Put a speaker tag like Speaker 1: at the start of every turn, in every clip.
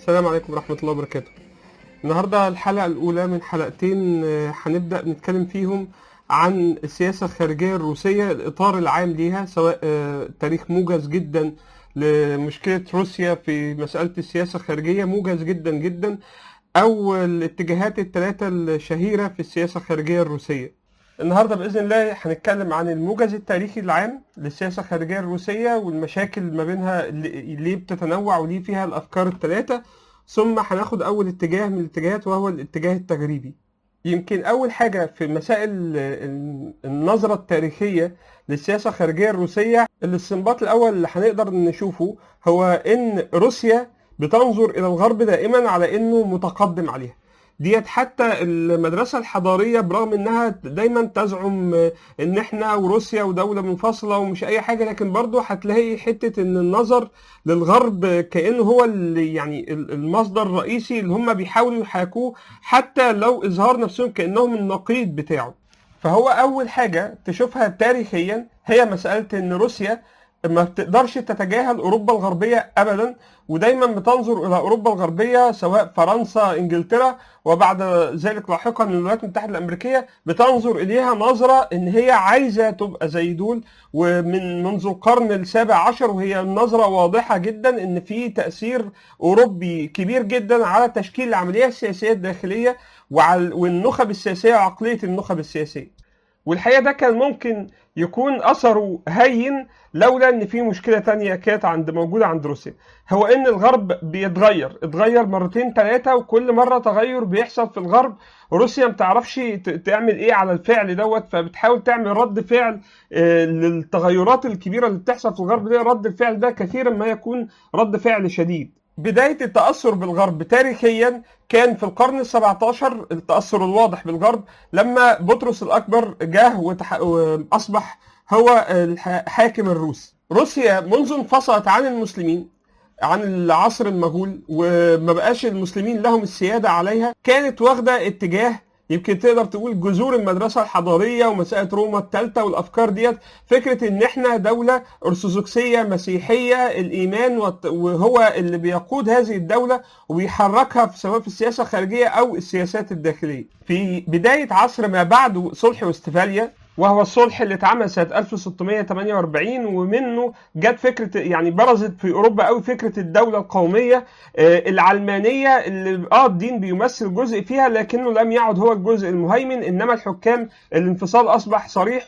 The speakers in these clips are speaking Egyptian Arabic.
Speaker 1: السلام عليكم ورحمة الله وبركاته النهاردة الحلقة الأولى من حلقتين آه، هنبدأ نتكلم فيهم عن السياسة الخارجية الروسية الإطار العام ليها سواء آه، تاريخ موجز جدا لمشكلة روسيا في مسألة السياسة الخارجية موجز جدا جدا أو الاتجاهات الثلاثة الشهيرة في السياسة الخارجية الروسية النهارده باذن الله هنتكلم عن الموجز التاريخي العام للسياسه الخارجيه الروسيه والمشاكل ما بينها اللي ليه بتتنوع وليه فيها الافكار الثلاثه ثم هناخد اول اتجاه من الاتجاهات وهو الاتجاه التجريبي يمكن اول حاجه في مسائل ال- النظره التاريخيه للسياسه الخارجيه الروسيه الاستنباط الاول اللي هنقدر نشوفه هو ان روسيا بتنظر الى الغرب دائما على انه متقدم عليها ديت حتى المدرسة الحضارية برغم انها دايما تزعم ان احنا وروسيا ودولة منفصلة ومش اي حاجة لكن برضو هتلاقي حتة ان النظر للغرب كأنه هو اللي يعني المصدر الرئيسي اللي هم بيحاولوا يحاكوه حتى لو اظهار نفسهم كأنهم النقيض بتاعه فهو اول حاجة تشوفها تاريخيا هي مسألة ان روسيا ما بتقدرش تتجاهل اوروبا الغربيه ابدا ودايما بتنظر الى اوروبا الغربيه سواء فرنسا انجلترا وبعد ذلك لاحقا الولايات المتحده الامريكيه بتنظر اليها نظره ان هي عايزه تبقى زي دول ومن منذ القرن السابع عشر وهي نظره واضحه جدا ان في تاثير اوروبي كبير جدا على تشكيل العمليه السياسيه الداخليه وعلى والنخب السياسيه وعقليه النخب السياسيه والحقيقه ده كان ممكن يكون اثره هين لولا ان في مشكله تانية كانت عند موجوده عند روسيا هو ان الغرب بيتغير اتغير مرتين ثلاثه وكل مره تغير بيحصل في الغرب روسيا ما بتعرفش ت- تعمل ايه على الفعل دوت فبتحاول تعمل رد فعل آه، للتغيرات الكبيره اللي بتحصل في الغرب ده رد الفعل ده كثيرا ما يكون رد فعل شديد بداية التأثر بالغرب تاريخيا كان في القرن السبعتاشر التأثر الواضح بالغرب لما بطرس الأكبر جه وتح- وأصبح هو الح- حاكم الروس روسيا منذ انفصلت عن المسلمين عن العصر المغول وما بقاش المسلمين لهم السيادة عليها كانت واخدة اتجاه يمكن تقدر تقول جذور المدرسة الحضارية ومسألة روما الثالثة والأفكار ديت فكرة إن إحنا دولة أرثوذكسية مسيحية الإيمان والت- وهو اللي بيقود هذه الدولة وبيحركها في سواء في السياسة الخارجية أو السياسات الداخلية في بداية عصر ما بعد صلح وستفاليا وهو الصلح اللي اتعمل سنة 1648 ومنه جت فكرة يعني برزت في أوروبا قوي فكرة الدولة القومية آه، العلمانية اللي اه الدين بيمثل جزء فيها لكنه لم يعد هو الجزء المهيمن إنما الحكام الانفصال أصبح صريح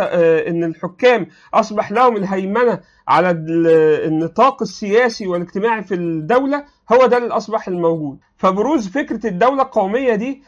Speaker 1: وإن الحكام أصبح لهم الهيمنة على ال- النطاق السياسي والاجتماعي في الدولة هو ده اللي أصبح الموجود فبروز فكرة الدولة القومية دي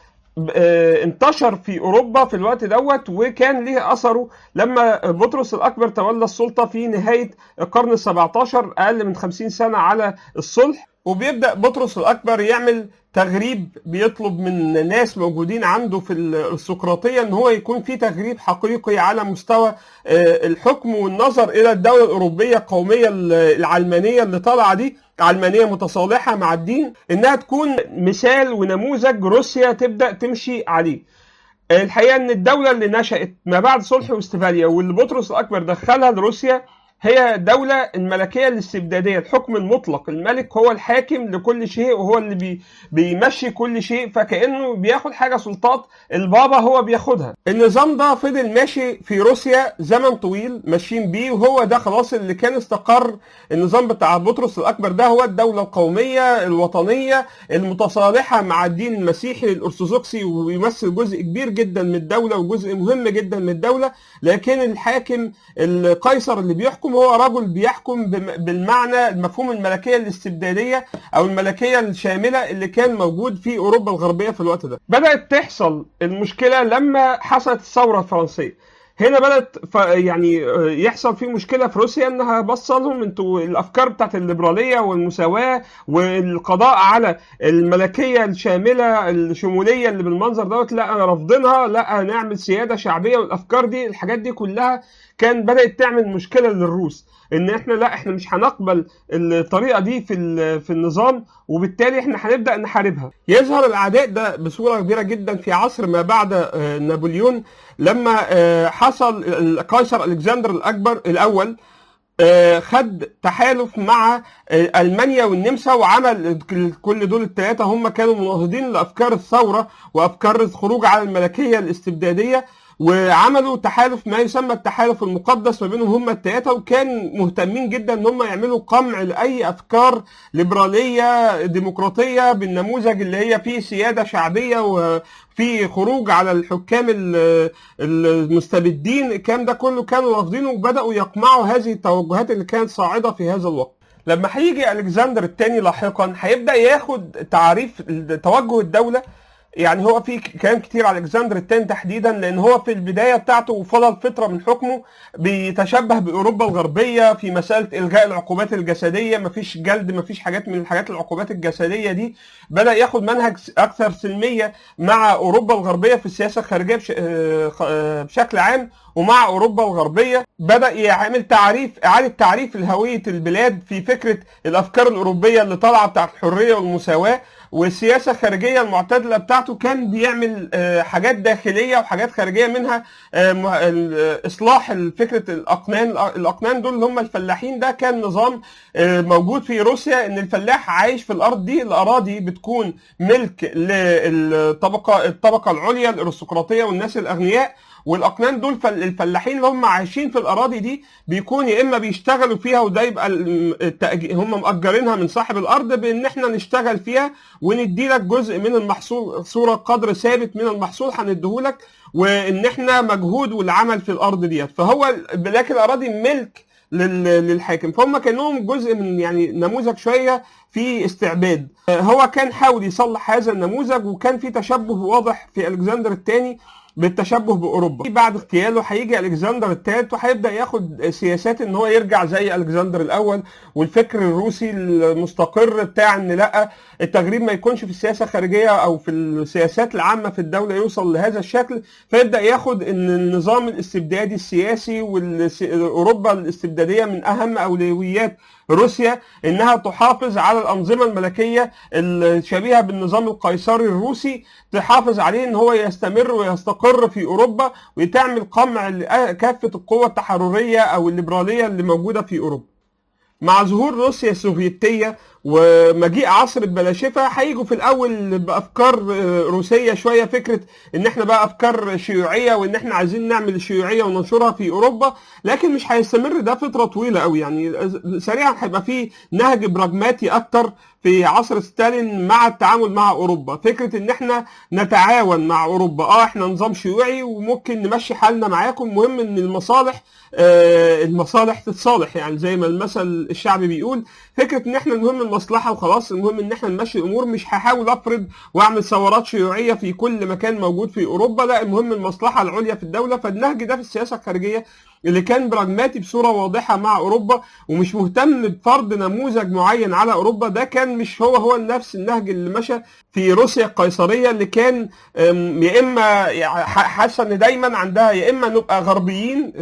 Speaker 1: آه، انتشر في اوروبا في الوقت دوت وكان ليه اثره لما بطرس الاكبر تولى السلطه في نهايه القرن ال17 اقل من 50 سنه على الصلح وبيبدا بطرس الاكبر يعمل تغريب بيطلب من ناس موجودين عنده في السقراطيه ان هو يكون في تغريب حقيقي على مستوى آه، الحكم والنظر الى الدوله الاوروبيه القوميه العلمانيه اللي طالعه دي علمانيه متصالحه مع الدين انها تكون مثال ونموذج روسيا تبدا تمشي عليه الحقيقه ان الدوله اللي نشات ما بعد صلح وستفاليا واللي بطرس الاكبر دخلها لروسيا هي الدولة الملكية الاستبدادية الحكم المطلق الملك هو الحاكم لكل شيء وهو اللي بي بيمشي كل شيء فكأنه بياخد حاجة سلطات البابا هو بياخدها النظام ده فضل ماشي في روسيا زمن طويل ماشيين بيه وهو ده خلاص اللي كان استقر النظام بتاع بطرس الأكبر ده هو الدولة القومية الوطنية المتصالحة مع الدين المسيحي الأرثوذكسي ويمثل جزء كبير جدا من الدولة وجزء مهم جدا من الدولة لكن الحاكم القيصر اللي بيحكم هو رجل بيحكم بم- بالمعنى المفهوم الملكيه الاستبداديه او الملكيه الشامله اللي كان موجود في اوروبا الغربيه في الوقت ده. بدات تحصل المشكله لما حصلت الثوره الفرنسيه. هنا بدات ف يعني آه، يحصل في مشكله في روسيا انها بصلهم انتوا الافكار بتاعت الليبراليه والمساواه والقضاء على الملكيه الشامله الشموليه اللي بالمنظر دوت لا انا رافضينها لا نعمل سياده شعبيه والافكار دي الحاجات دي كلها كان بدات تعمل مشكله للروس ان احنا لا احنا مش هنقبل الطريقه دي في ال- في النظام وبالتالي احنا هنبدا نحاربها يظهر العداء ده بصوره كبيره جدا في عصر ما بعد آه، نابليون لما آه، حصل القيصر الكسندر الاكبر الاول آه، خد تحالف مع آه، المانيا والنمسا وعمل كل دول الثلاثه هم كانوا مناهضين لافكار الثوره وافكار الخروج على الملكيه الاستبداديه وعملوا تحالف ما يسمى التحالف المقدس ما بينهم هم الثلاثه وكان مهتمين جدا ان هم يعملوا قمع لاي افكار ليبراليه ديمقراطيه بالنموذج اللي هي فيه سياده شعبيه وفي خروج على الحكام ال- المستبدين الكلام ده كله كانوا رافضينه وبداوا يقمعوا هذه التوجهات اللي كانت صاعده في هذا الوقت لما هيجي الكسندر الثاني لاحقا هيبدا ياخد تعريف توجه الدوله يعني هو في كلام كتير على الكسندر الثاني تحديدا لان هو في البدايه بتاعته وفضل فتره من حكمه بيتشبه باوروبا الغربيه في مساله الغاء العقوبات الجسديه مفيش جلد مفيش حاجات من الحاجات العقوبات الجسديه دي بدا ياخد منهج اكثر سلميه مع اوروبا الغربيه في السياسه الخارجيه بش... آه، آه، بشكل عام ومع اوروبا الغربيه بدا يعمل تعريف اعاده تعريف لهويه البلاد في فكره الافكار الاوروبيه اللي طالعه بتاعت الحريه والمساواه والسياسه الخارجيه المعتدله بتاعته كان بيعمل آه، حاجات داخليه وحاجات خارجيه منها آه، م- ال- اصلاح فكره الاقنان الاقنان دول اللي هم الفلاحين ده كان نظام آه، موجود في روسيا ان الفلاح عايش في الارض دي الاراضي بتكون ملك للطبقه الطبقه العليا الارستقراطيه والناس الاغنياء والاقنان دول فل- الفلاحين اللي هم عايشين في الاراضي دي بيكون يا اما بيشتغلوا فيها وده يبقى ال- التأج- هم مأجرينها من صاحب الارض بان احنا نشتغل فيها وندي لك جزء من المحصول صوره قدر ثابت من المحصول هنديهولك وان احنا مجهود والعمل في الارض ديت فهو ال- لكن الاراضي ملك لل- للحاكم فهم كانهم جزء من يعني نموذج شويه في استعباد آه، هو كان حاول يصلح هذا النموذج وكان في تشبه واضح في الكسندر الثاني بالتشبه باوروبا بعد اغتياله هيجي الكسندر الثالث وهيبدا ياخد سياسات ان هو يرجع زي الكسندر الاول والفكر الروسي المستقر بتاع ان لا التغريب ما يكونش في السياسه الخارجيه او في السياسات العامه في الدوله يوصل لهذا الشكل فيبدا ياخد ان النظام الاستبدادي السياسي واوروبا الاستبداديه من اهم اولويات روسيا انها تحافظ على الانظمه الملكيه الشبيهه بالنظام القيصري الروسي تحافظ عليه ان هو يستمر ويستقر في اوروبا وتعمل قمع لكافه القوى التحرريه او الليبراليه اللي موجوده في اوروبا. مع ظهور روسيا السوفيتيه ومجيء عصر البلاشفه هيجوا في الاول بافكار آه، روسيه شويه فكره ان احنا بقى افكار شيوعيه وان احنا عايزين نعمل الشيوعيه وننشرها في اوروبا لكن مش هيستمر ده فتره طويله قوي يعني سريعا هيبقى في نهج براجماتي اكتر في عصر ستالين مع التعامل مع اوروبا فكره ان احنا نتعاون مع اوروبا اه احنا نظام شيوعي وممكن نمشي حالنا معاكم مهم ان المصالح آه المصالح تتصالح يعني زي ما المثل الشعبي بيقول فكره ان احنا المهم المصلحه وخلاص المهم ان احنا نمشي الامور مش هحاول افرض واعمل ثورات شيوعيه في كل مكان موجود في اوروبا لا المهم المصلحه العليا في الدوله فالنهج ده في السياسه الخارجيه اللي كان براجماتي بصوره واضحه مع اوروبا ومش مهتم بفرض نموذج معين على اوروبا ده كان مش هو هو نفس النهج اللي مشى في روسيا القيصريه اللي كان أم، يا اما يعني ح- حاسه ان دايما عندها يا اما نبقى غربيين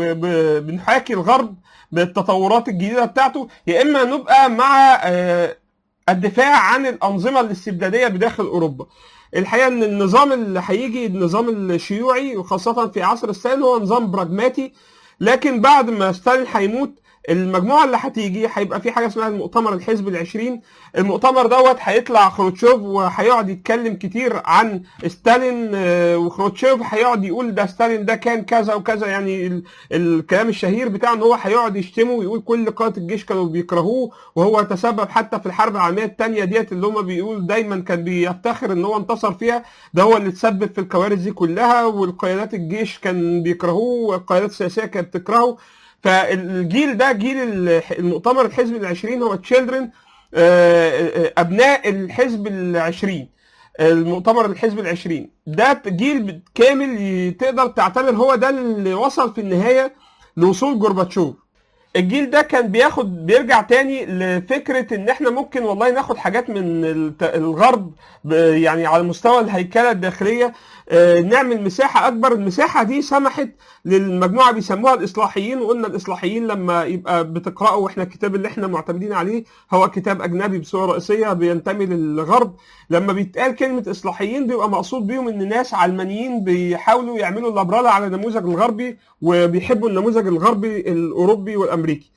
Speaker 1: وبنحاكي الغرب بالتطورات الجديده بتاعته يا اما نبقى مع آه، الدفاع عن الانظمه الاستبداديه بداخل اوروبا الحقيقه ان النظام اللي هيجي النظام الشيوعي وخاصه في عصر ستالين هو نظام براجماتي لكن بعد ما ستالين هيموت المجموعه اللي هتيجي هيبقى في حاجه اسمها المؤتمر الحزب العشرين المؤتمر دوت هيطلع خروتشوف وهيقعد يتكلم كتير عن ستالين آه، وخروتشوف هيقعد يقول ده ستالين ده كان كذا وكذا يعني ال- الكلام الشهير بتاعه ان هو هيقعد يشتمه ويقول كل قاده الجيش كانوا بيكرهوه وهو تسبب حتى في الحرب العالميه الثانيه ديت اللي هم بيقول دايما كان بيفتخر ان هو انتصر فيها ده هو اللي تسبب في الكوارث دي كلها والقيادات الجيش كان بيكرهوه والقيادات السياسيه كانت بتكرهه فالجيل ده جيل الح- المؤتمر الحزب العشرين هو تشيلدرن ابناء الحزب العشرين المؤتمر الحزب العشرين ده جيل كامل ي- تقدر تعتبر هو ده اللي وصل في النهايه لوصول جورباتشوف الجيل ده كان بياخد بيرجع تاني لفكره ان احنا ممكن والله ناخد حاجات من الت- الغرب ب- يعني على مستوى الهيكله الداخليه آه، نعمل مساحه اكبر المساحه دي سمحت للمجموعه بيسموها الاصلاحيين وقلنا الاصلاحيين لما يبقى بتقراوا واحنا الكتاب اللي احنا معتمدين عليه هو كتاب اجنبي بصوره رئيسيه بينتمي للغرب لما بيتقال كلمه اصلاحيين بيبقى مقصود بيهم ان ناس علمانيين بيحاولوا يعملوا اللبرالة على النموذج الغربي وبيحبوا النموذج الغربي الاوروبي والامريكي الامريكي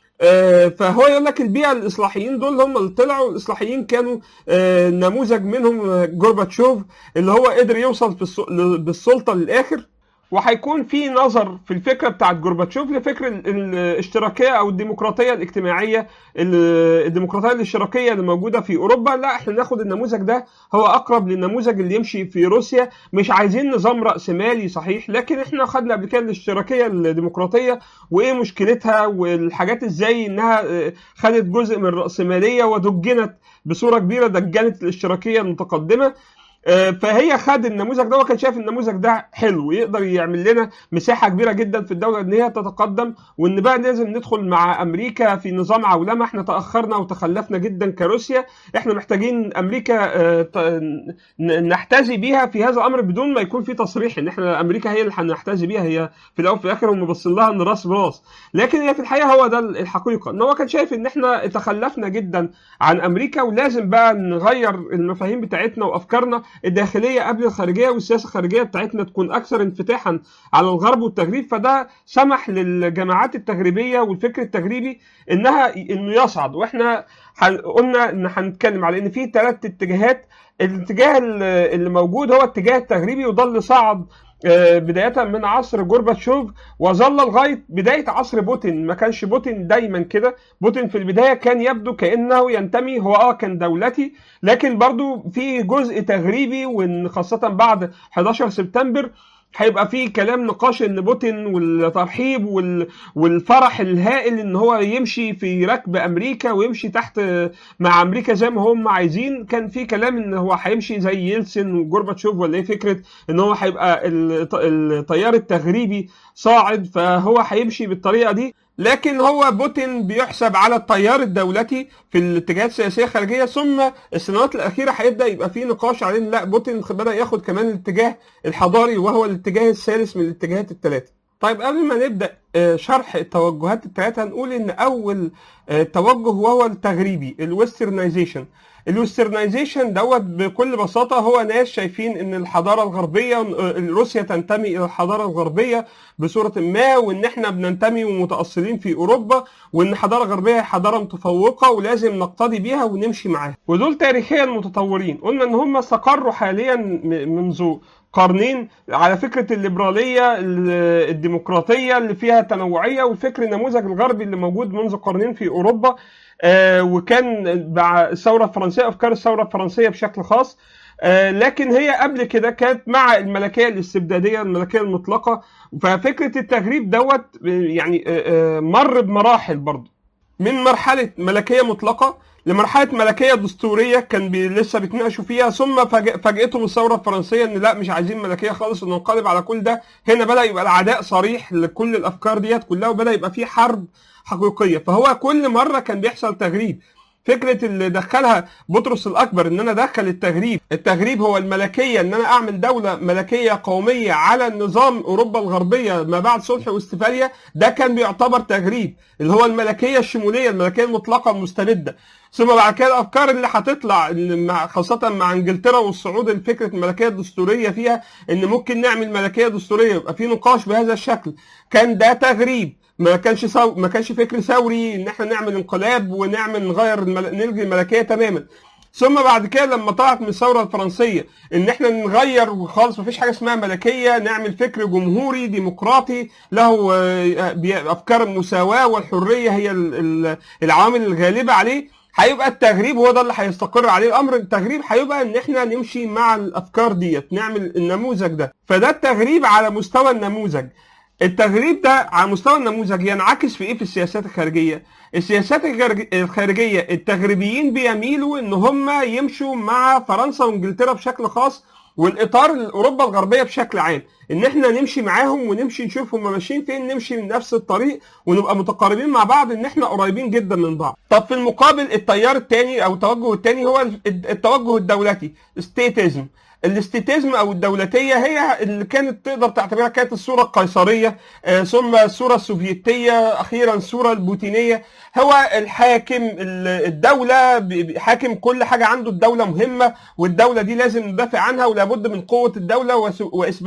Speaker 1: آه، فهو يقول لك البيئه الاصلاحيين دول هم اللي طلعوا الاصلاحيين كانوا آه، نموذج منهم آه، جورباتشوف اللي هو قدر يوصل في السل- بالسلطه للاخر وهيكون في نظر في الفكره بتاعت جورباتشوف لفكر ال- الاشتراكيه او الديمقراطيه الاجتماعيه ال- الديمقراطيه الاشتراكيه اللي موجوده في اوروبا لا احنا ناخد النموذج ده هو اقرب للنموذج اللي يمشي في روسيا مش عايزين نظام راسمالي صحيح لكن احنا خدنا قبل كده الاشتراكيه الديمقراطيه وايه مشكلتها والحاجات ازاي انها آه، خدت جزء من الراسماليه ودجنت بصوره كبيره دجنت الاشتراكيه المتقدمه آه، فهي خد النموذج ده وكان شايف النموذج ده حلو يقدر يعمل لنا مساحه كبيره جدا في الدوله ان هي تتقدم وان بقى لازم ندخل مع امريكا في نظام عولمه احنا تاخرنا وتخلفنا جدا كروسيا احنا محتاجين امريكا آه، ت- ن- نحتذي بيها في هذا الامر بدون ما يكون في تصريح ان احنا امريكا هي اللي هنحتذي بيها هي في الاول وفي الاخر هم باصين لها ان راس براس لكن هي في الحقيقه هو ده الحقيقه ان هو كان شايف ان احنا تخلفنا جدا عن امريكا ولازم بقى نغير المفاهيم بتاعتنا وافكارنا الداخليه قبل الخارجيه والسياسه الخارجيه بتاعتنا تكون اكثر انفتاحا على الغرب والتغريب فده سمح للجماعات التغريبيه والفكر التغريبي انها انه يصعد واحنا هن- قلنا ان هنتكلم على ان في ثلاث اتجاهات الاتجاه اللي اللي موجود هو الاتجاه التغريبي وده اللي صعد آه، بداية من عصر جورباتشوف وظل لغاية بداية عصر بوتين ما كانش بوتين دايما كده بوتين في البداية كان يبدو كأنه ينتمي هو اه كان دولتي لكن برضو في جزء تغريبي وان خاصة بعد 11 سبتمبر هيبقى في كلام نقاش ان بوتين والترحيب وال... والفرح الهائل ان هو يمشي في ركب امريكا ويمشي تحت مع امريكا زي ما هم عايزين كان في كلام ان هو هيمشي زي يلسن وجورباتشوف ولا ايه فكره ان هو هيبقى الط- التيار التغريبي صاعد فهو هيمشي بالطريقه دي لكن هو بوتين بيحسب على التيار الدولتي في الاتجاهات السياسيه الخارجيه ثم السنوات الاخيره هيبدا يبقى في نقاش عليه إن لا بوتين بدا ياخد كمان الاتجاه الحضاري وهو الاتجاه الثالث من الاتجاهات الثلاثه طيب قبل ما نبدا آه، شرح التوجهات الثلاثه هنقول ان اول آه، توجه وهو التغريبي الويسترنايزيشن الويسترنايزيشن دوت بكل بساطه هو ناس شايفين ان الحضاره الغربيه آه، روسيا تنتمي الى الحضاره الغربيه بصوره ما وان احنا بننتمي ومتاصلين في اوروبا وان الحضاره الغربيه حضاره متفوقه ولازم نقتدي بيها ونمشي معاها ودول تاريخيا متطورين قلنا ان هم استقروا حاليا م- منذ قرنين على فكره الليبراليه ال- الديمقراطيه اللي فيها تنوعيه والفكر النموذج الغربي اللي موجود منذ قرنين في اوروبا آه، وكان مع الثوره الفرنسيه افكار الثوره الفرنسيه بشكل خاص آه، لكن هي قبل كده كانت مع الملكيه الاستبداديه الملكيه المطلقه ففكره التغريب دوت آه، يعني آه، آه، مر بمراحل برضه من مرحله ملكيه مطلقه لمرحله ملكيه دستوريه كان بي لسه بيتناقشوا فيها ثم فاج- فاجئتهم الثوره الفرنسيه ان لا مش عايزين ملكيه خالص وننقلب على كل ده هنا بدا يبقى العداء صريح لكل الافكار ديت كلها وبدا يبقى في حرب حقيقيه فهو كل مره كان بيحصل تغريب فكره اللي دخلها بطرس الاكبر ان انا ادخل التغريب التغريب هو الملكيه ان انا اعمل دوله ملكيه قوميه على النظام اوروبا الغربيه ما بعد صلح واستفاليا ده كان بيعتبر تغريب اللي هو الملكيه الشموليه الملكيه المطلقه المستبده ثم بعد كده الافكار اللي هتطلع اللي مع خاصه مع انجلترا والصعود لفكره الملكيه الدستوريه فيها ان ممكن نعمل ملكيه دستوريه يبقى في نقاش بهذا الشكل كان ده تغريب ما كانش سو... ما كانش فكر ثوري ان احنا نعمل انقلاب ونعمل نغير المل... نلغي الملكيه تماما ثم بعد كده لما طلعت من الثوره الفرنسيه ان احنا نغير خالص مفيش حاجه اسمها ملكيه نعمل فكر جمهوري ديمقراطي له آه، بي- افكار المساواه والحريه هي ال- ال- العوامل الغالبه عليه هيبقى التغريب هو ده اللي هيستقر عليه الامر التغريب هيبقى ان احنا نمشي مع الافكار ديت نعمل النموذج ده فده التغريب على مستوى النموذج التغريب ده على مستوى النموذج ينعكس في ايه في السياسات الخارجيه السياسات الخارج- الخارجيه التغريبيين بيميلوا ان هم يمشوا مع فرنسا وانجلترا بشكل خاص والاطار اوروبا الغربيه بشكل عام ان احنا نمشي معاهم ونمشي نشوف هم ماشيين فين نمشي من نفس الطريق ونبقى متقاربين مع بعض ان احنا قريبين جدا من بعض طب في المقابل التيار الثاني او التوجه الثاني هو التوجه الدولتي ستيتزم الاستيتيزم او الدولتيه هي اللي كانت تقدر تعتبرها كانت الصوره القيصريه آه، ثم الصوره السوفيتيه اخيرا الصوره البوتينيه هو الحاكم ال- الدوله ب- ب- حاكم كل حاجه عنده الدوله مهمه والدوله دي لازم ندافع عنها ولابد من قوه الدوله وس- واثبات قوه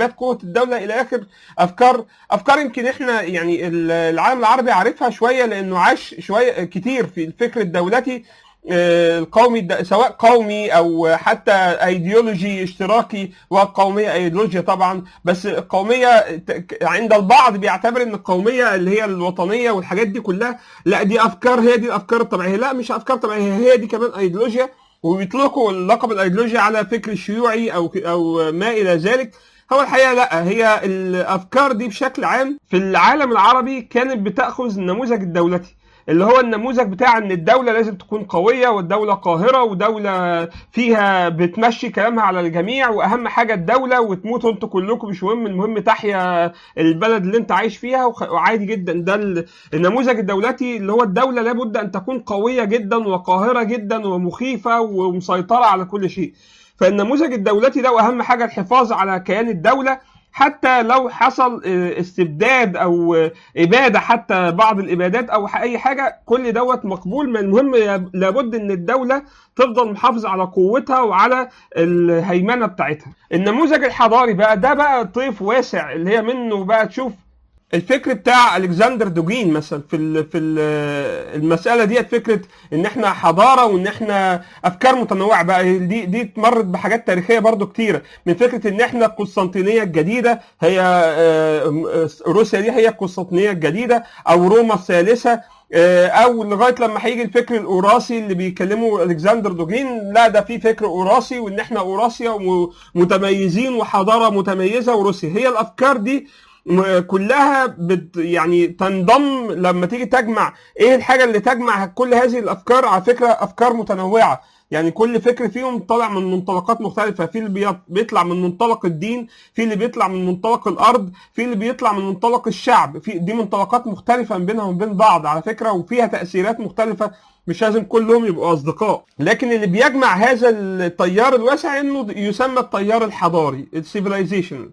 Speaker 1: الدوله الى اخر افكار افكار يمكن احنا يعني ال- العالم العربي عارفها شويه لانه عاش شويه كتير في الفكر الدولتي آه، القومي الد- سواء قومي او حتى ايديولوجي اشتراكي والقوميه ايديولوجيا طبعا بس القوميه ت- عند البعض بيعتبر ان القوميه اللي هي الوطنيه والحاجات دي كلها لا دي افكار هي دي الافكار الطبيعيه لا مش افكار طبيعيه هي دي كمان ايديولوجيا وبيطلقوا اللقب الايديولوجيا على فكر شيوعي او او ما الى ذلك هو الحقيقه لا هي الافكار دي بشكل عام في العالم العربي كانت بتاخذ النموذج الدولتي اللي هو النموذج بتاع ان الدوله لازم تكون قويه والدوله قاهره ودوله فيها بتمشي كلامها على الجميع واهم حاجه الدوله وتموتوا انتوا كلكم مش مهم المهم تحيا البلد اللي انت عايش فيها وخ- وعادي جدا ده ال- النموذج الدولتي اللي هو الدوله لابد ان تكون قويه جدا وقاهره جدا ومخيفه ومسيطره على كل شيء فالنموذج الدولتي ده واهم حاجه الحفاظ على كيان الدوله حتى لو حصل آه، استبداد او آه، اباده حتى بعض الابادات او ح- اي حاجه كل دوت مقبول من المهم يب- لابد ان الدوله تفضل محافظه على قوتها وعلى الهيمنه بتاعتها النموذج الحضاري بقى ده بقى طيف واسع اللي هي منه بقى تشوف الفكر بتاع الكسندر دوجين مثلا في ال في ال المساله ديت فكره ان احنا حضاره وان احنا افكار متنوعه بقى دي دي اتمرت بحاجات تاريخيه برضو كتيره من فكره ان احنا القسطنطينيه الجديده هي آه، آه، روسيا دي هي القسطنطينيه الجديده او روما الثالثه آه، او لغايه لما هيجي الفكر الاوراسي اللي بيكلمه الكسندر دوجين لا ده في فكر اوراسي وان احنا اوراسيا ومتميزين وحضاره متميزه وروسيا هي الافكار دي م- كلها بت يعني تنضم لما تيجي تجمع ايه الحاجه اللي تجمع كل هذه الافكار على فكره افكار متنوعه يعني كل فكر فيهم طالع من منطلقات مختلفه في اللي بيط- بيطلع من منطلق الدين في اللي بيطلع من منطلق الارض في اللي بيطلع من منطلق الشعب في دي منطلقات مختلفه ما بينها وبين بعض على فكره وفيها تاثيرات مختلفه مش لازم كلهم يبقوا اصدقاء لكن اللي بيجمع هذا التيار الواسع انه يسمى التيار الحضاري السيفيلايزيشن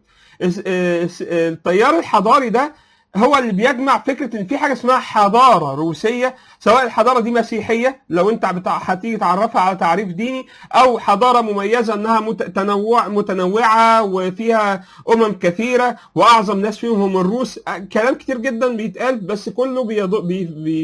Speaker 1: التيار الحضاري ده هو اللي بيجمع فكره ان في حاجه اسمها حضاره روسيه سواء الحضاره دي مسيحيه لو انت بتاع هتيجي تعرفها على تعريف ديني او حضاره مميزه انها مت- تنوع متنوعه وفيها امم كثيره واعظم ناس فيهم هم الروس كلام كتير جدا بيتقال بس كله بيض- بي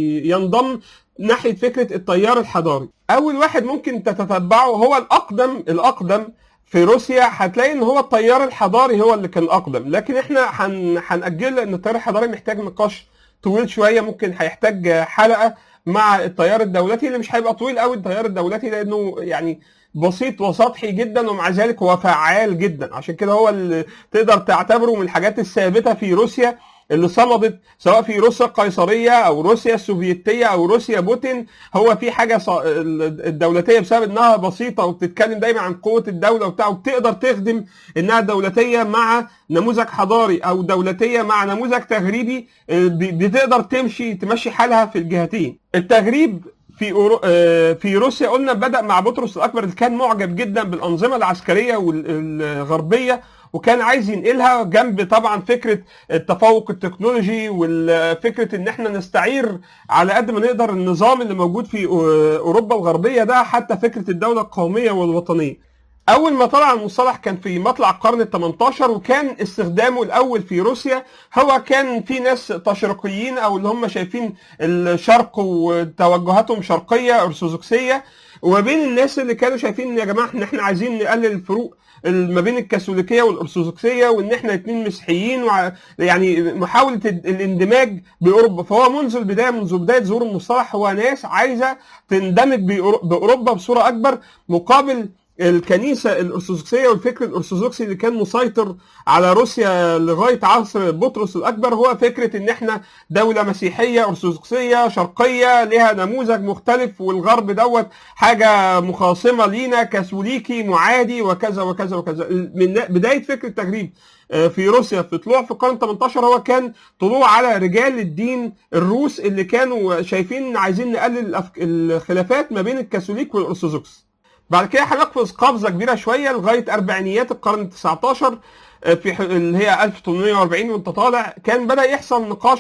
Speaker 1: بينضم ناحيه فكره التيار الحضاري اول واحد ممكن تتتبعه هو الاقدم الاقدم في روسيا هتلاقي ان هو التيار الحضاري هو اللي كان اقدم لكن احنا هن... هنأجله لان التيار الحضاري محتاج نقاش طويل شويه ممكن هيحتاج حلقه مع التيار الدولتي اللي مش هيبقى طويل قوي التيار الدولتي لانه يعني بسيط وسطحي جدا ومع ذلك هو فعال جدا عشان كده هو اللي تقدر تعتبره من الحاجات الثابته في روسيا اللي صمدت سواء في روسيا القيصريه او روسيا السوفيتيه او روسيا بوتين هو في حاجه ص... الدولتيه بسبب انها بسيطه وبتتكلم دايما عن قوه الدوله وبتاع وبتقدر تخدم انها دولتيه مع نموذج حضاري او دولتيه مع نموذج تغريبي آه، ب- بتقدر تمشي تمشي حالها في الجهتين التغريب في أورو... آه، في روسيا قلنا بدا مع بطرس الاكبر اللي كان معجب جدا بالانظمه العسكريه والغربيه وكان عايز ينقلها جنب طبعا فكره التفوق التكنولوجي وفكره ان احنا نستعير على قد ما نقدر النظام اللي موجود في اوروبا الغربيه ده حتى فكره الدوله القوميه والوطنيه. اول ما طلع المصطلح كان في مطلع القرن ال 18 وكان استخدامه الاول في روسيا هو كان في ناس تشرقيين او اللي هم شايفين الشرق وتوجهاتهم شرقيه ارثوذكسيه وما بين الناس اللي كانوا شايفين ان يا جماعه ان احنا عايزين نقلل الفروق ما بين الكاثوليكيه والارثوذكسيه وان احنا اتنين مسيحيين وع... يعني محاوله الاندماج باوروبا فهو منذ البدايه منذ بدايه ظهور المصطلح هو ناس عايزه تندمج بأورو- باوروبا بصوره اكبر مقابل الكنيسه الارثوذكسيه والفكر الارثوذكسي اللي كان مسيطر على روسيا لغايه عصر بطرس الاكبر هو فكره ان احنا دوله مسيحيه ارثوذكسيه شرقيه لها نموذج مختلف والغرب دوت حاجه مخاصمه لينا كاثوليكي معادي وكذا وكذا وكذا من بدايه فكر التغريب آه، في روسيا في طلوع في القرن 18 هو كان طلوع على رجال الدين الروس اللي كانوا شايفين إن عايزين نقلل الأفك- الخلافات ما بين الكاثوليك والارثوذكس بعد كده هنقفز قفزه كبيره شويه لغايه اربعينيات القرن ال 19 آه، في ح- اللي هي 1840 وانت طالع كان بدا يحصل نقاش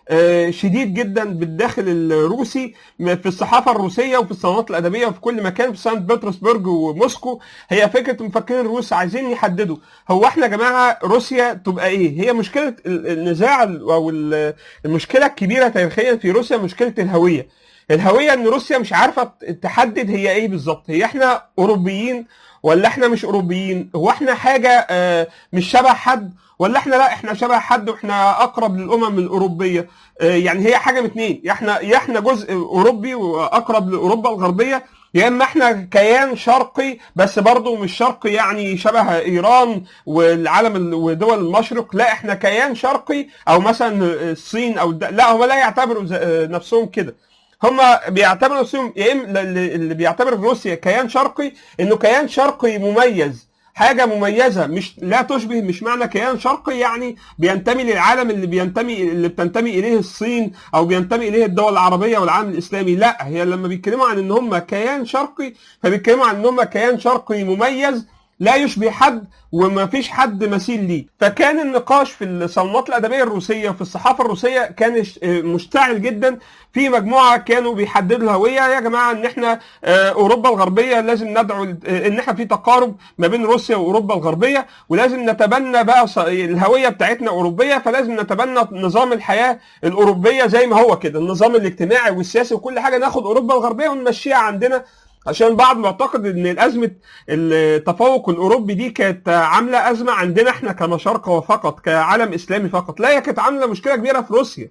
Speaker 1: آه، شديد جدا بالداخل الروسي في الصحافه الروسيه وفي الصالونات الادبيه وفي كل مكان في سانت بطرسبرج وموسكو هي فكره مفكرين الروس عايزين يحددوا هو احنا يا جماعه روسيا تبقى ايه؟ هي مشكله ال- النزاع ال- او ال- المشكله الكبيره تاريخيا في روسيا مشكله الهويه. الهويه ان روسيا مش عارفه تحدد هي ايه بالظبط، هي احنا اوروبيين ولا احنا مش اوروبيين؟ هو احنا حاجه آه، مش شبه حد ولا احنا لا احنا شبه حد واحنا اقرب للامم الاوروبيه آه، يعني هي حاجه من اتنين يا احنا يا احنا جزء اوروبي واقرب لاوروبا الغربيه يا اما احنا كيان شرقي بس برضه مش شرقي يعني شبه ايران والعالم ال- ودول المشرق لا احنا كيان شرقي او مثلا الصين او الد... لا هم لا يعتبروا ز- آه، نفسهم كده هم بيعتبروا نفسهم يا اما اللي اللي بيعتبر روسيا كيان شرقي انه كيان شرقي مميز حاجه مميزه مش لا تشبه مش معنى كيان شرقي يعني بينتمي للعالم اللي بينتمي اللي بتنتمي اليه الصين او بينتمي اليه الدول العربيه والعالم الاسلامي لا هي لما بيتكلموا عن ان هم كيان شرقي فبيتكلموا عن ان هم كيان شرقي مميز لا يشبه حد وما فيش حد مثيل ليه فكان النقاش في الصالونات الادبيه الروسيه وفي الصحافه الروسيه كان ش- مشتعل جدا في مجموعه كانوا بيحددوا الهويه يا جماعه ان احنا آه، اوروبا الغربيه لازم ندعو ل- آه، ان احنا في تقارب ما بين روسيا واوروبا الغربيه ولازم نتبنى بقى ص- الهويه بتاعتنا اوروبيه فلازم نتبنى نظام الحياه الاوروبيه زي ما هو كده النظام الاجتماعي والسياسي وكل حاجه ناخد اوروبا الغربيه ونمشيها عندنا عشان البعض معتقد ان الازمه التفوق الاوروبي دي كانت عامله ازمه عندنا احنا كمشارقه وفقط كعالم اسلامي فقط لا هي كانت عامله مشكله كبيره في روسيا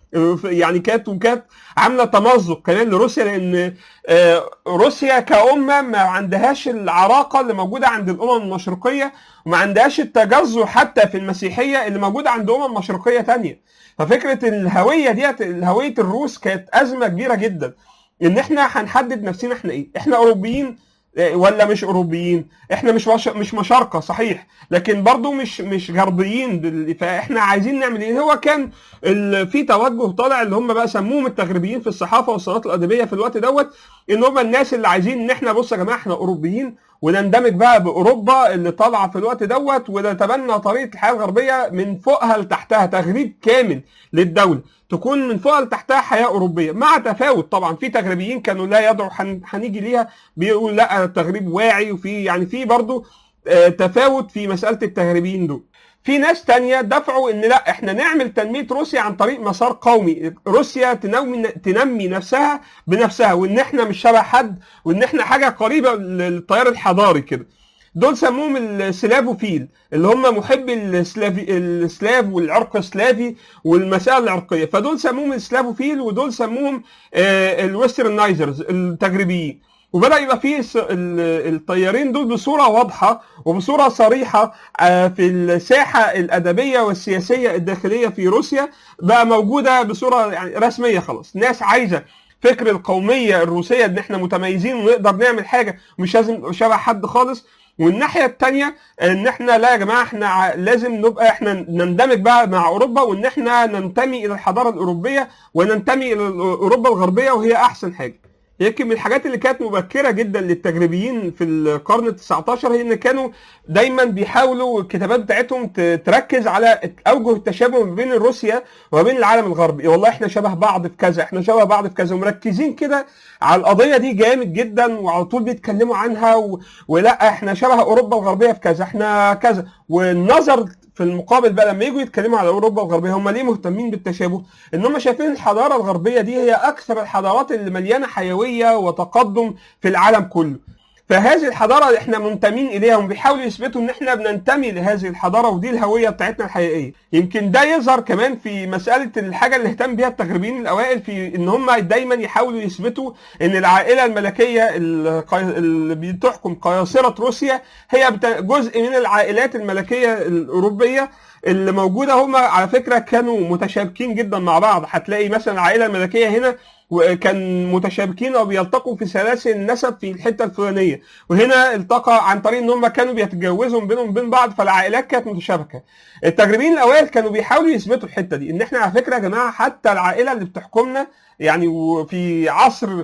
Speaker 1: يعني كانت وكانت عامله تمزق كمان لروسيا لان آه، روسيا كأمة ما عندهاش العراقة اللي موجودة عند الأمم المشرقية وما عندهاش التجذر حتى في المسيحية اللي موجودة عند أمم مشرقية تانية ففكرة الهوية ديت هوية الروس كانت أزمة كبيرة جدا إن إحنا هنحدد نفسنا إحنا إيه؟ إحنا أوروبيين آه، ولا مش اوروبيين احنا مش مش, مش مشارقه صحيح لكن برضو مش مش غربيين بال- فاحنا عايزين نعمل ايه هو كان ال- في توجه طالع اللي هم بقى سموهم التغريبيين في الصحافه والصناعات الادبيه في الوقت دوت ان هم الناس اللي عايزين ان احنا بص يا جماعه احنا اوروبيين وندمج بقى باوروبا اللي طالعه في الوقت دوت ونتبنى طريقه الحياه الغربيه من فوقها لتحتها تغريب كامل للدوله تكون من فوقها لتحتها حياه اوروبيه مع تفاوت طبعا في تغريبيين كانوا لا يدعوا هن- هنيجي ليها بيقول لا التغريب واعي وفي يعني في برضو آه، تفاوت في مساله التغريبيين دول في ناس تانية دفعوا ان لا احنا نعمل تنمية روسيا عن طريق مسار قومي روسيا تنمي تنمي نفسها بنفسها وان احنا مش شبه حد وان احنا حاجة قريبة للتيار الحضاري كده دول سموهم السلافوفيل اللي هم محبي السلافي السلاف والعرق السلافي والمسائل العرقيه فدول سموهم السلافوفيل ودول سموهم آه، الويسترنايزرز التجريبيين وبدا يبقى في الس- ال- الطيارين دول بصوره واضحه وبصوره صريحه آه، في الساحه الادبيه والسياسيه الداخليه في روسيا بقى موجوده بصوره يعني رسميه خلاص ناس عايزه فكر القوميه الروسيه ان احنا متميزين ونقدر نعمل حاجه مش لازم نبقى شبه حد خالص والناحيه الثانيه ان احنا لا يا جماعه احنا ع- لازم نبقى احنا نندمج بقى مع اوروبا وان احنا ننتمي الى الحضاره الاوروبيه وننتمي الى اوروبا الغربيه وهي احسن حاجه يمكن من الحاجات اللي كانت مبكره جدا للتجريبيين في القرن ال 19 هي ان كانوا دايما بيحاولوا الكتابات بتاعتهم ت- تركز على اوجه التشابه ما بين روسيا وما بين العالم الغربي والله احنا شبه بعض في كذا احنا شبه بعض في كذا ومركزين كده على القضيه دي جامد جدا وعلى طول بيتكلموا عنها و... ولا احنا شبه اوروبا الغربيه في كذا احنا كذا والنظر في المقابل بقى لما يجوا يتكلموا على اوروبا الغربيه هم ليه مهتمين بالتشابه؟ ان هم شايفين الحضاره الغربيه دي هي اكثر الحضارات اللي مليانه حيويه وتقدم في العالم كله. فهذه الحضاره اللي احنا منتمين اليها هم بيحاولوا يثبتوا ان احنا بننتمي لهذه الحضاره ودي الهويه بتاعتنا الحقيقيه. يمكن ده يظهر كمان في مساله الحاجه اللي اهتم بيها التغريبيين الاوائل في ان هم دايما يحاولوا يثبتوا ان العائله الملكيه القي- اللي بتحكم قياصره روسيا هي بتا- جزء من العائلات الملكيه الاوروبيه اللي موجوده هم على فكره كانوا متشابكين جدا مع بعض هتلاقي مثلا العائله الملكيه هنا وكان متشابكين او بيلتقوا في سلاسل النسب في الحته الفلانيه وهنا التقى عن طريق ان هم كانوا بيتجوزوا بينهم وبين بعض فالعائلات كانت متشابكه التجريبيين الاوائل كانوا بيحاولوا يثبتوا الحته دي ان احنا على فكره يا جماعه حتى العائله اللي بتحكمنا يعني وفي عصر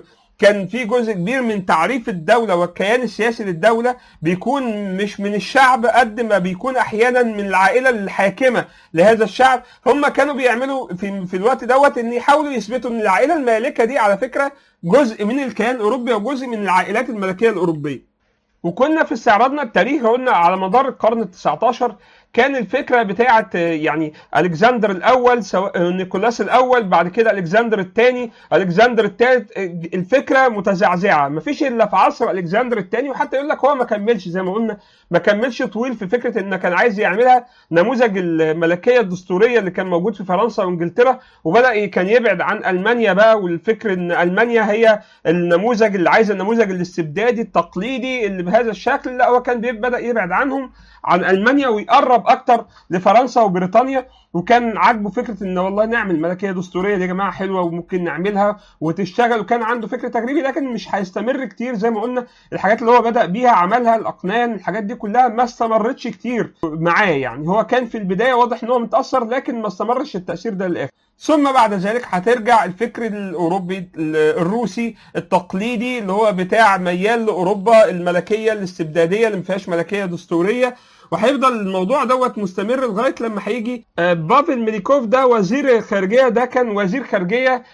Speaker 1: كان في جزء كبير من تعريف الدوله والكيان السياسي للدوله بيكون مش من الشعب قد ما بيكون احيانا من العائله الحاكمه لهذا الشعب هم كانوا بيعملوا في, في الوقت دوت ان يحاولوا يثبتوا ان العائله المالكه دي على فكره جزء من الكيان الاوروبي وجزء من العائلات الملكيه الاوروبيه وكنا في استعراضنا التاريخ قلنا على مدار القرن ال 19 كان الفكره بتاعه يعني الكسندر الاول سواء نيكولاس الاول بعد كده الكسندر الثاني الكسندر الثالث الفكره متزعزعه مفيش الا في عصر الكسندر الثاني وحتى يقول لك هو ما كملش زي ما قلنا ما كملش طويل في فكره ان كان عايز يعملها نموذج الملكيه الدستوريه اللي كان موجود في فرنسا وانجلترا وبدا كان يبعد عن المانيا بقى والفكر ان المانيا هي النموذج اللي عايز النموذج الاستبدادي التقليدي اللي بهذا الشكل لا هو كان بدا يبعد عنهم عن المانيا ويقرب اكتر لفرنسا وبريطانيا وكان عاجبه فكره ان والله نعمل ملكيه دستوريه دي يا جماعه حلوه وممكن نعملها وتشتغل وكان عنده فكر تجريبي لكن مش هيستمر كتير زي ما قلنا الحاجات اللي هو بدا بيها عملها الاقنان الحاجات دي كلها ما استمرتش كتير معاه يعني هو كان في البدايه واضح ان هو متاثر لكن ما استمرش التاثير ده للاخر ثم بعد ذلك هترجع الفكر الاوروبي الروسي التقليدي اللي هو بتاع ميال لاوروبا الملكيه الاستبداديه اللي ما فيهاش ملكيه دستوريه وهيفضل الموضوع دوت مستمر لغايه لما هيجي بافل ميليكوف ده وزير خارجيه ده كان وزير خارجيه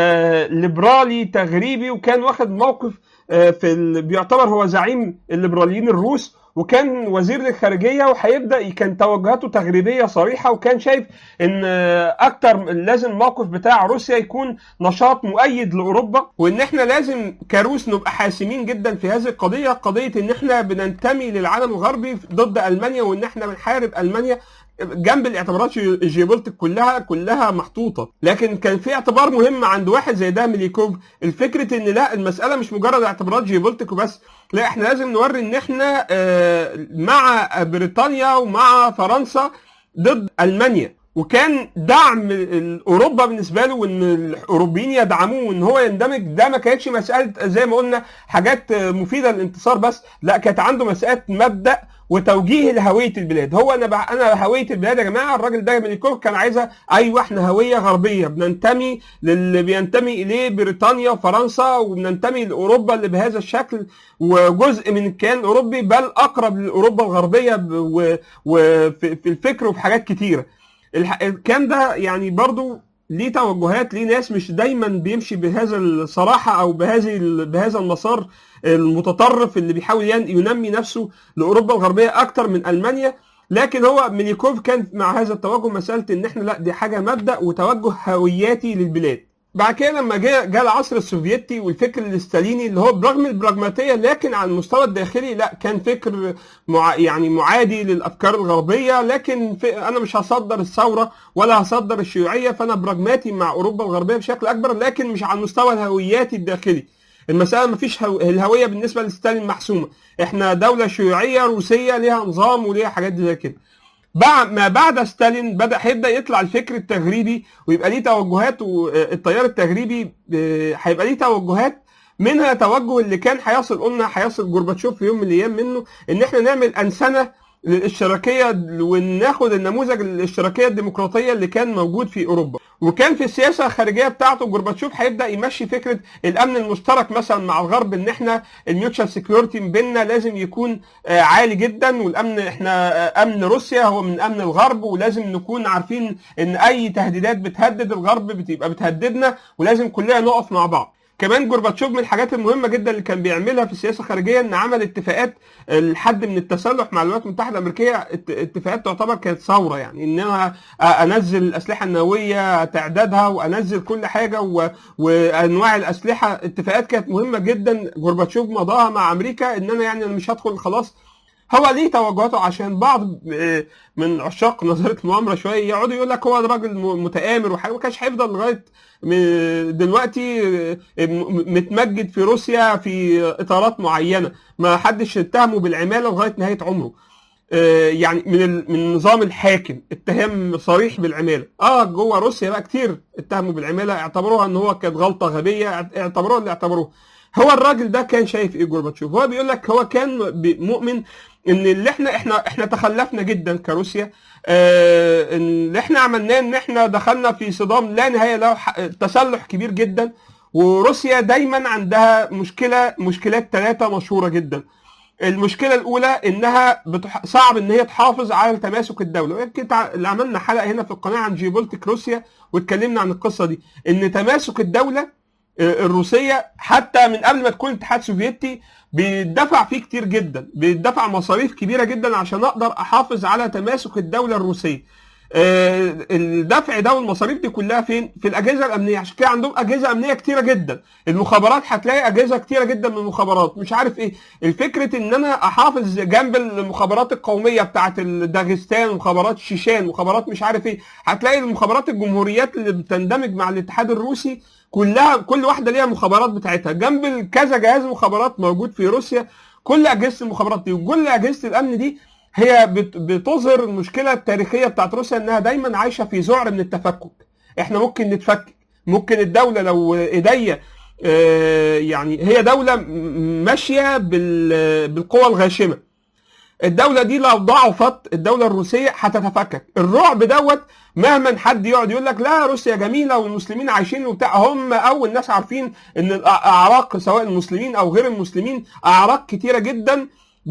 Speaker 1: ليبرالي تغريبي وكان واخد موقف في بيعتبر هو زعيم الليبراليين الروس وكان وزير للخارجيه وهيبدا كان توجهاته تغريبيه صريحه وكان شايف ان اكتر لازم الموقف بتاع روسيا يكون نشاط مؤيد لاوروبا وان احنا لازم كروس نبقى حاسمين جدا في هذه القضيه قضيه ان احنا بننتمي للعالم الغربي ضد المانيا وان احنا بنحارب المانيا جنب الاعتبارات الجيوبوليتيك كلها كلها محطوطه لكن كان في اعتبار مهم عند واحد زي ده ميليكوف الفكره ان لا المساله مش مجرد اعتبارات جيوبوليتيك وبس لا احنا لازم نوري ان احنا مع بريطانيا ومع فرنسا ضد المانيا وكان دعم اوروبا بالنسبه له وان الاوروبيين يدعموه وان هو يندمج ده ما كانتش مساله زي ما قلنا حاجات مفيده للانتصار بس لا كانت عنده مساله مبدا وتوجيه لهويه البلاد هو انا بقى انا هويه البلاد يا جماعه الراجل ده ميليكوف كان عايزها ايوه احنا هويه غربيه بننتمي للي بينتمي اليه بريطانيا وفرنسا وبننتمي لاوروبا اللي بهذا الشكل وجزء من الكيان الاوروبي بل اقرب لاوروبا الغربيه وفي الفكر وفي حاجات كتيره الكلام ده يعني برضو ليه توجهات ليه ناس مش دايما بيمشي بهذا الصراحه او بهذه بهذا المسار المتطرف اللي بيحاول ينمي نفسه لاوروبا الغربيه اكتر من المانيا لكن هو ميليكوف كان مع هذا التوجه مساله ان احنا لا دي حاجه مبدا وتوجه هوياتي للبلاد بعد كده لما جاء جاء العصر السوفيتي والفكر الاستاليني اللي هو برغم البراجماتيه لكن على المستوى الداخلي لا كان فكر مع يعني معادي للافكار الغربيه لكن في انا مش هصدر الثوره ولا هصدر الشيوعيه فانا براجماتي مع اوروبا الغربيه بشكل اكبر لكن مش على المستوى الهوياتي الداخلي المسألة مفيش هو... الهوية بالنسبة لستالين محسومة احنا دولة شيوعية روسية ليها نظام وليها حاجات زي كده بعد ما بعد ستالين بدا هيبدا يطلع الفكر التغريبي ويبقى ليه توجهات والتيار التغريبي هيبقى ليه توجهات منها توجه اللي كان هيصل قلنا هيصل جورباتشوف في يوم من الايام منه ان احنا نعمل انسنه للاشتراكيه وناخد النموذج الاشتراكيه الديمقراطيه اللي كان موجود في اوروبا وكان في السياسه الخارجيه بتاعته جورباتشوف هيبدا يمشي فكره الامن المشترك مثلا مع الغرب ان احنا الميوتشال سكيورتي بيننا لازم يكون عالي جدا والامن احنا امن روسيا هو من امن الغرب ولازم نكون عارفين ان اي تهديدات بتهدد الغرب بتبقى بتهددنا ولازم كلنا نقف مع بعض كمان جورباتشوف من الحاجات المهمه جدا اللي كان بيعملها في السياسه الخارجيه ان عمل اتفاقات الحد من التسلح مع الولايات المتحده الامريكيه اتفاقات تعتبر كانت ثوره يعني ان انا انزل الاسلحه النوويه تعدادها وانزل كل حاجه و... وانواع الاسلحه اتفاقات كانت مهمه جدا جورباتشوف مضاها مع امريكا ان انا يعني انا مش هدخل خلاص هو ليه توجهاته عشان بعض من عشاق نظريه المؤامره شويه يقعدوا يقول لك هو راجل متآمر وحاجه ما كانش هيفضل لغايه دلوقتي متمجد في روسيا في اطارات معينه ما حدش اتهمه بالعماله لغايه نهايه عمره يعني من من النظام الحاكم اتهام صريح بالعماله اه جوه روسيا بقى كتير اتهموا بالعماله اعتبروها ان هو كانت غلطه غبيه اعتبروها اللي اعتبروه هو الراجل ده كان شايف ايه جورباتشوف هو بيقول لك هو كان مؤمن ان اللي احنا احنا احنا تخلفنا جدا كروسيا آه اللي احنا عملناه ان احنا دخلنا في صدام لا نهايه له تسلح كبير جدا وروسيا دايما عندها مشكله مشكلات ثلاثه مشهوره جدا المشكله الاولى انها بتح... صعب ان هي تحافظ على تماسك الدوله يمكن تع... اللي عملنا حلقه هنا في القناه عن جيوبولتيك روسيا واتكلمنا عن القصه دي ان تماسك الدوله آه، الروسيه حتى من قبل ما تكون الاتحاد السوفيتي بيدفع فيه كتير جدا بيدفع مصاريف كبيره جدا عشان اقدر احافظ على تماسك الدوله الروسيه آه، الدفع ده والمصاريف دي كلها فين؟ في الاجهزه الامنيه عشان كده عندهم اجهزه امنيه كتيره جدا المخابرات هتلاقي اجهزه كتيره جدا من المخابرات مش عارف ايه الفكره ان انا احافظ جنب المخابرات القوميه بتاعه داغستان ومخابرات الشيشان ومخابرات مش عارف ايه هتلاقي المخابرات الجمهوريات اللي بتندمج مع الاتحاد الروسي كلها كل واحده ليها مخابرات بتاعتها جنب كذا جهاز مخابرات موجود في روسيا كل اجهزه المخابرات دي وكل اجهزه الامن دي هي بت- بتظهر المشكله التاريخيه بتاعت روسيا انها دايما عايشه في ذعر من التفكك احنا ممكن نتفكك ممكن الدوله لو ايديا آه، يعني هي دوله م- ماشيه بال- بالقوى الغاشمه الدوله دي لو ضعفت الدوله الروسيه هتتفكك الرعب دوت مهما حد يقعد يقول لك لا روسيا جميله والمسلمين عايشين وبتاع هم اول ناس عارفين ان الاعراق سواء المسلمين او غير المسلمين اعراق كتيره جدا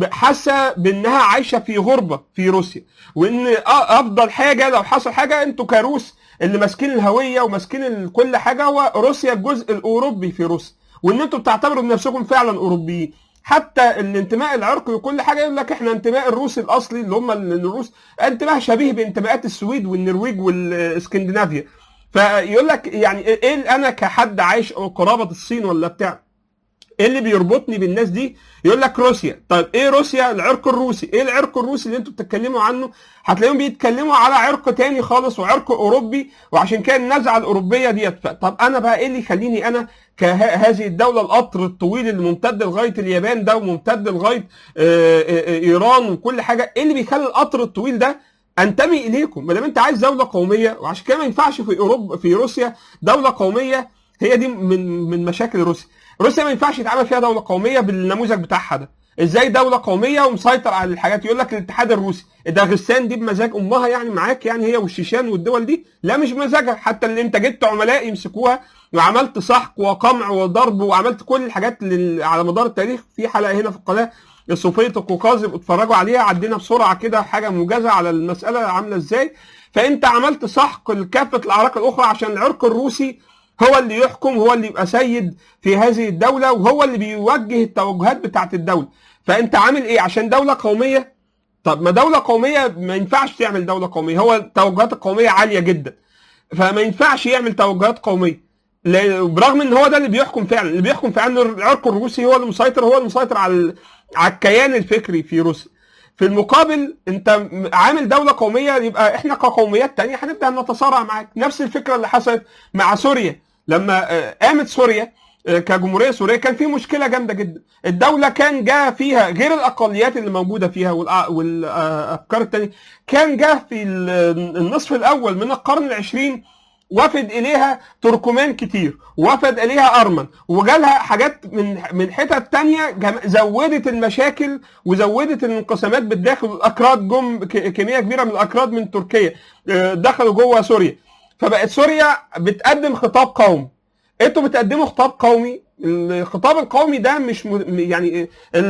Speaker 1: حاسه بانها عايشه في غربه في روسيا وان أ- افضل حاجه لو حصل حاجه انتوا كروس اللي ماسكين الهويه وماسكين ال- كل حاجه هو روسيا الجزء الاوروبي في روسيا وان انتوا بتعتبروا نفسكم فعلا اوروبيين حتى الانتماء العرقي وكل حاجه يقول لك احنا انتماء الروسي الاصلي اللي هم ال- الروس انتماء شبيه بانتماءات السويد والنرويج والاسكندنافيا فيقول لك يعني ايه اللي انا كحد عايش قرابه الصين ولا بتاع ايه اللي بيربطني بالناس دي يقول لك روسيا طيب ايه روسيا العرق الروسي ايه العرق الروسي اللي انتوا بتتكلموا عنه هتلاقيهم بيتكلموا على عرق تاني خالص وعرق اوروبي وعشان كده النزعه الاوروبيه ديت ف- طب انا بقى ايه اللي يخليني انا كهذه الدوله القطر الطويل اللي ممتد لغايه اليابان ده وممتد لغايه آه، آه، آه، ايران وكل حاجه ايه اللي بيخلي القطر الطويل ده انتمي اليكم ما دام انت عايز دوله قوميه وعشان كده ما ينفعش في اوروبا في روسيا دوله قوميه هي دي من من مشاكل روسيا روسيا ما ينفعش يتعمل فيها دوله قوميه بالنموذج بتاعها ده ازاي دوله قوميه ومسيطر على الحاجات يقول لك الاتحاد الروسي داغستان دي بمزاج امها يعني معاك يعني هي والشيشان والدول دي لا مش بمزاجها حتى اللي انت جبت عملاء يمسكوها وعملت سحق وقمع وضرب وعملت كل الحاجات اللي على مدار التاريخ في حلقه هنا في القناه صوفيه القوقاز اتفرجوا عليها عدينا بسرعه كده حاجه موجزه على المساله عامله ازاي فانت عملت سحق لكافه الاعراق الاخرى عشان العرق الروسي هو اللي يحكم هو اللي يبقى سيد في هذه الدوله وهو اللي بيوجه التوجهات بتاعت الدوله فانت عامل ايه عشان دوله قوميه طب ما دوله قوميه ما ينفعش تعمل دوله قوميه هو التوجهات القوميه عاليه جدا فما ينفعش يعمل توجهات قوميه لا- برغم ان هو ده اللي بيحكم فعلا اللي بيحكم فعلا العرق الروسي هو اللي مسيطر هو اللي مسيطر على ال- على الكيان الفكري في روسيا في المقابل انت م- عامل دوله قوميه يبقى احنا كقوميات تانية هنبدا نتصارع معاك نفس الفكره اللي حصلت مع سوريا لما آه، قامت سوريا آه، كجمهوريه سوريه كان في مشكله جامده جدا الدوله كان جاء فيها غير الاقليات اللي موجوده فيها والافكار التانية كان جاء في ال- النصف الاول من القرن العشرين وفد اليها تركمان كتير وفد اليها ارمن وجالها حاجات من من حتت تانية جم- زودت المشاكل وزودت الانقسامات بالداخل الاكراد جم ك- كميه كبيره من الاكراد من تركيا آه، دخلوا جوه سوريا فبقت سوريا بتقدم خطاب قومي انتوا بتقدموا خطاب قومي الخطاب القومي ده مش م... يعني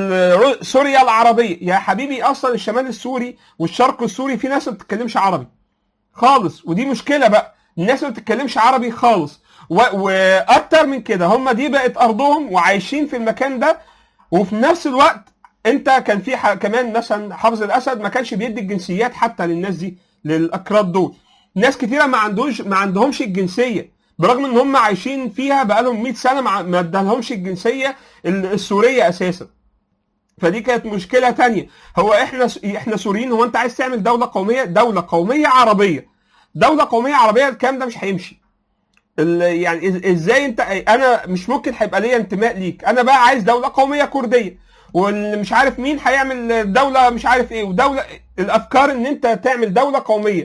Speaker 1: ال- سوريا العربيه يا حبيبي اصلا الشمال السوري والشرق السوري في ناس ما بتتكلمش عربي خالص ودي مشكله بقى الناس ما بتتكلمش عربي خالص و... واكتر من كده هم دي بقت ارضهم وعايشين في المكان ده وفي نفس الوقت انت كان في ح... كمان مثلا حافظ الاسد ما كانش بيدي الجنسيات حتى للناس دي للاكراد دول ناس كتيره ما عندوش ما عندهمش الجنسيه برغم ان هم عايشين فيها بقالهم 100 سنه ما ما ادالهمش الجنسيه ال- السوريه اساسا فدي كانت مشكله تانية هو احنا احنا سوريين هو انت عايز تعمل دوله قوميه دوله قوميه عربيه دوله قوميه عربيه الكلام ده مش هيمشي ال- يعني إز- ازاي انت انا مش ممكن هيبقى ليا انتماء ليك انا بقى عايز دوله قوميه كرديه واللي مش عارف مين هيعمل دوله مش عارف ايه ودوله الافكار ان انت تعمل دوله قوميه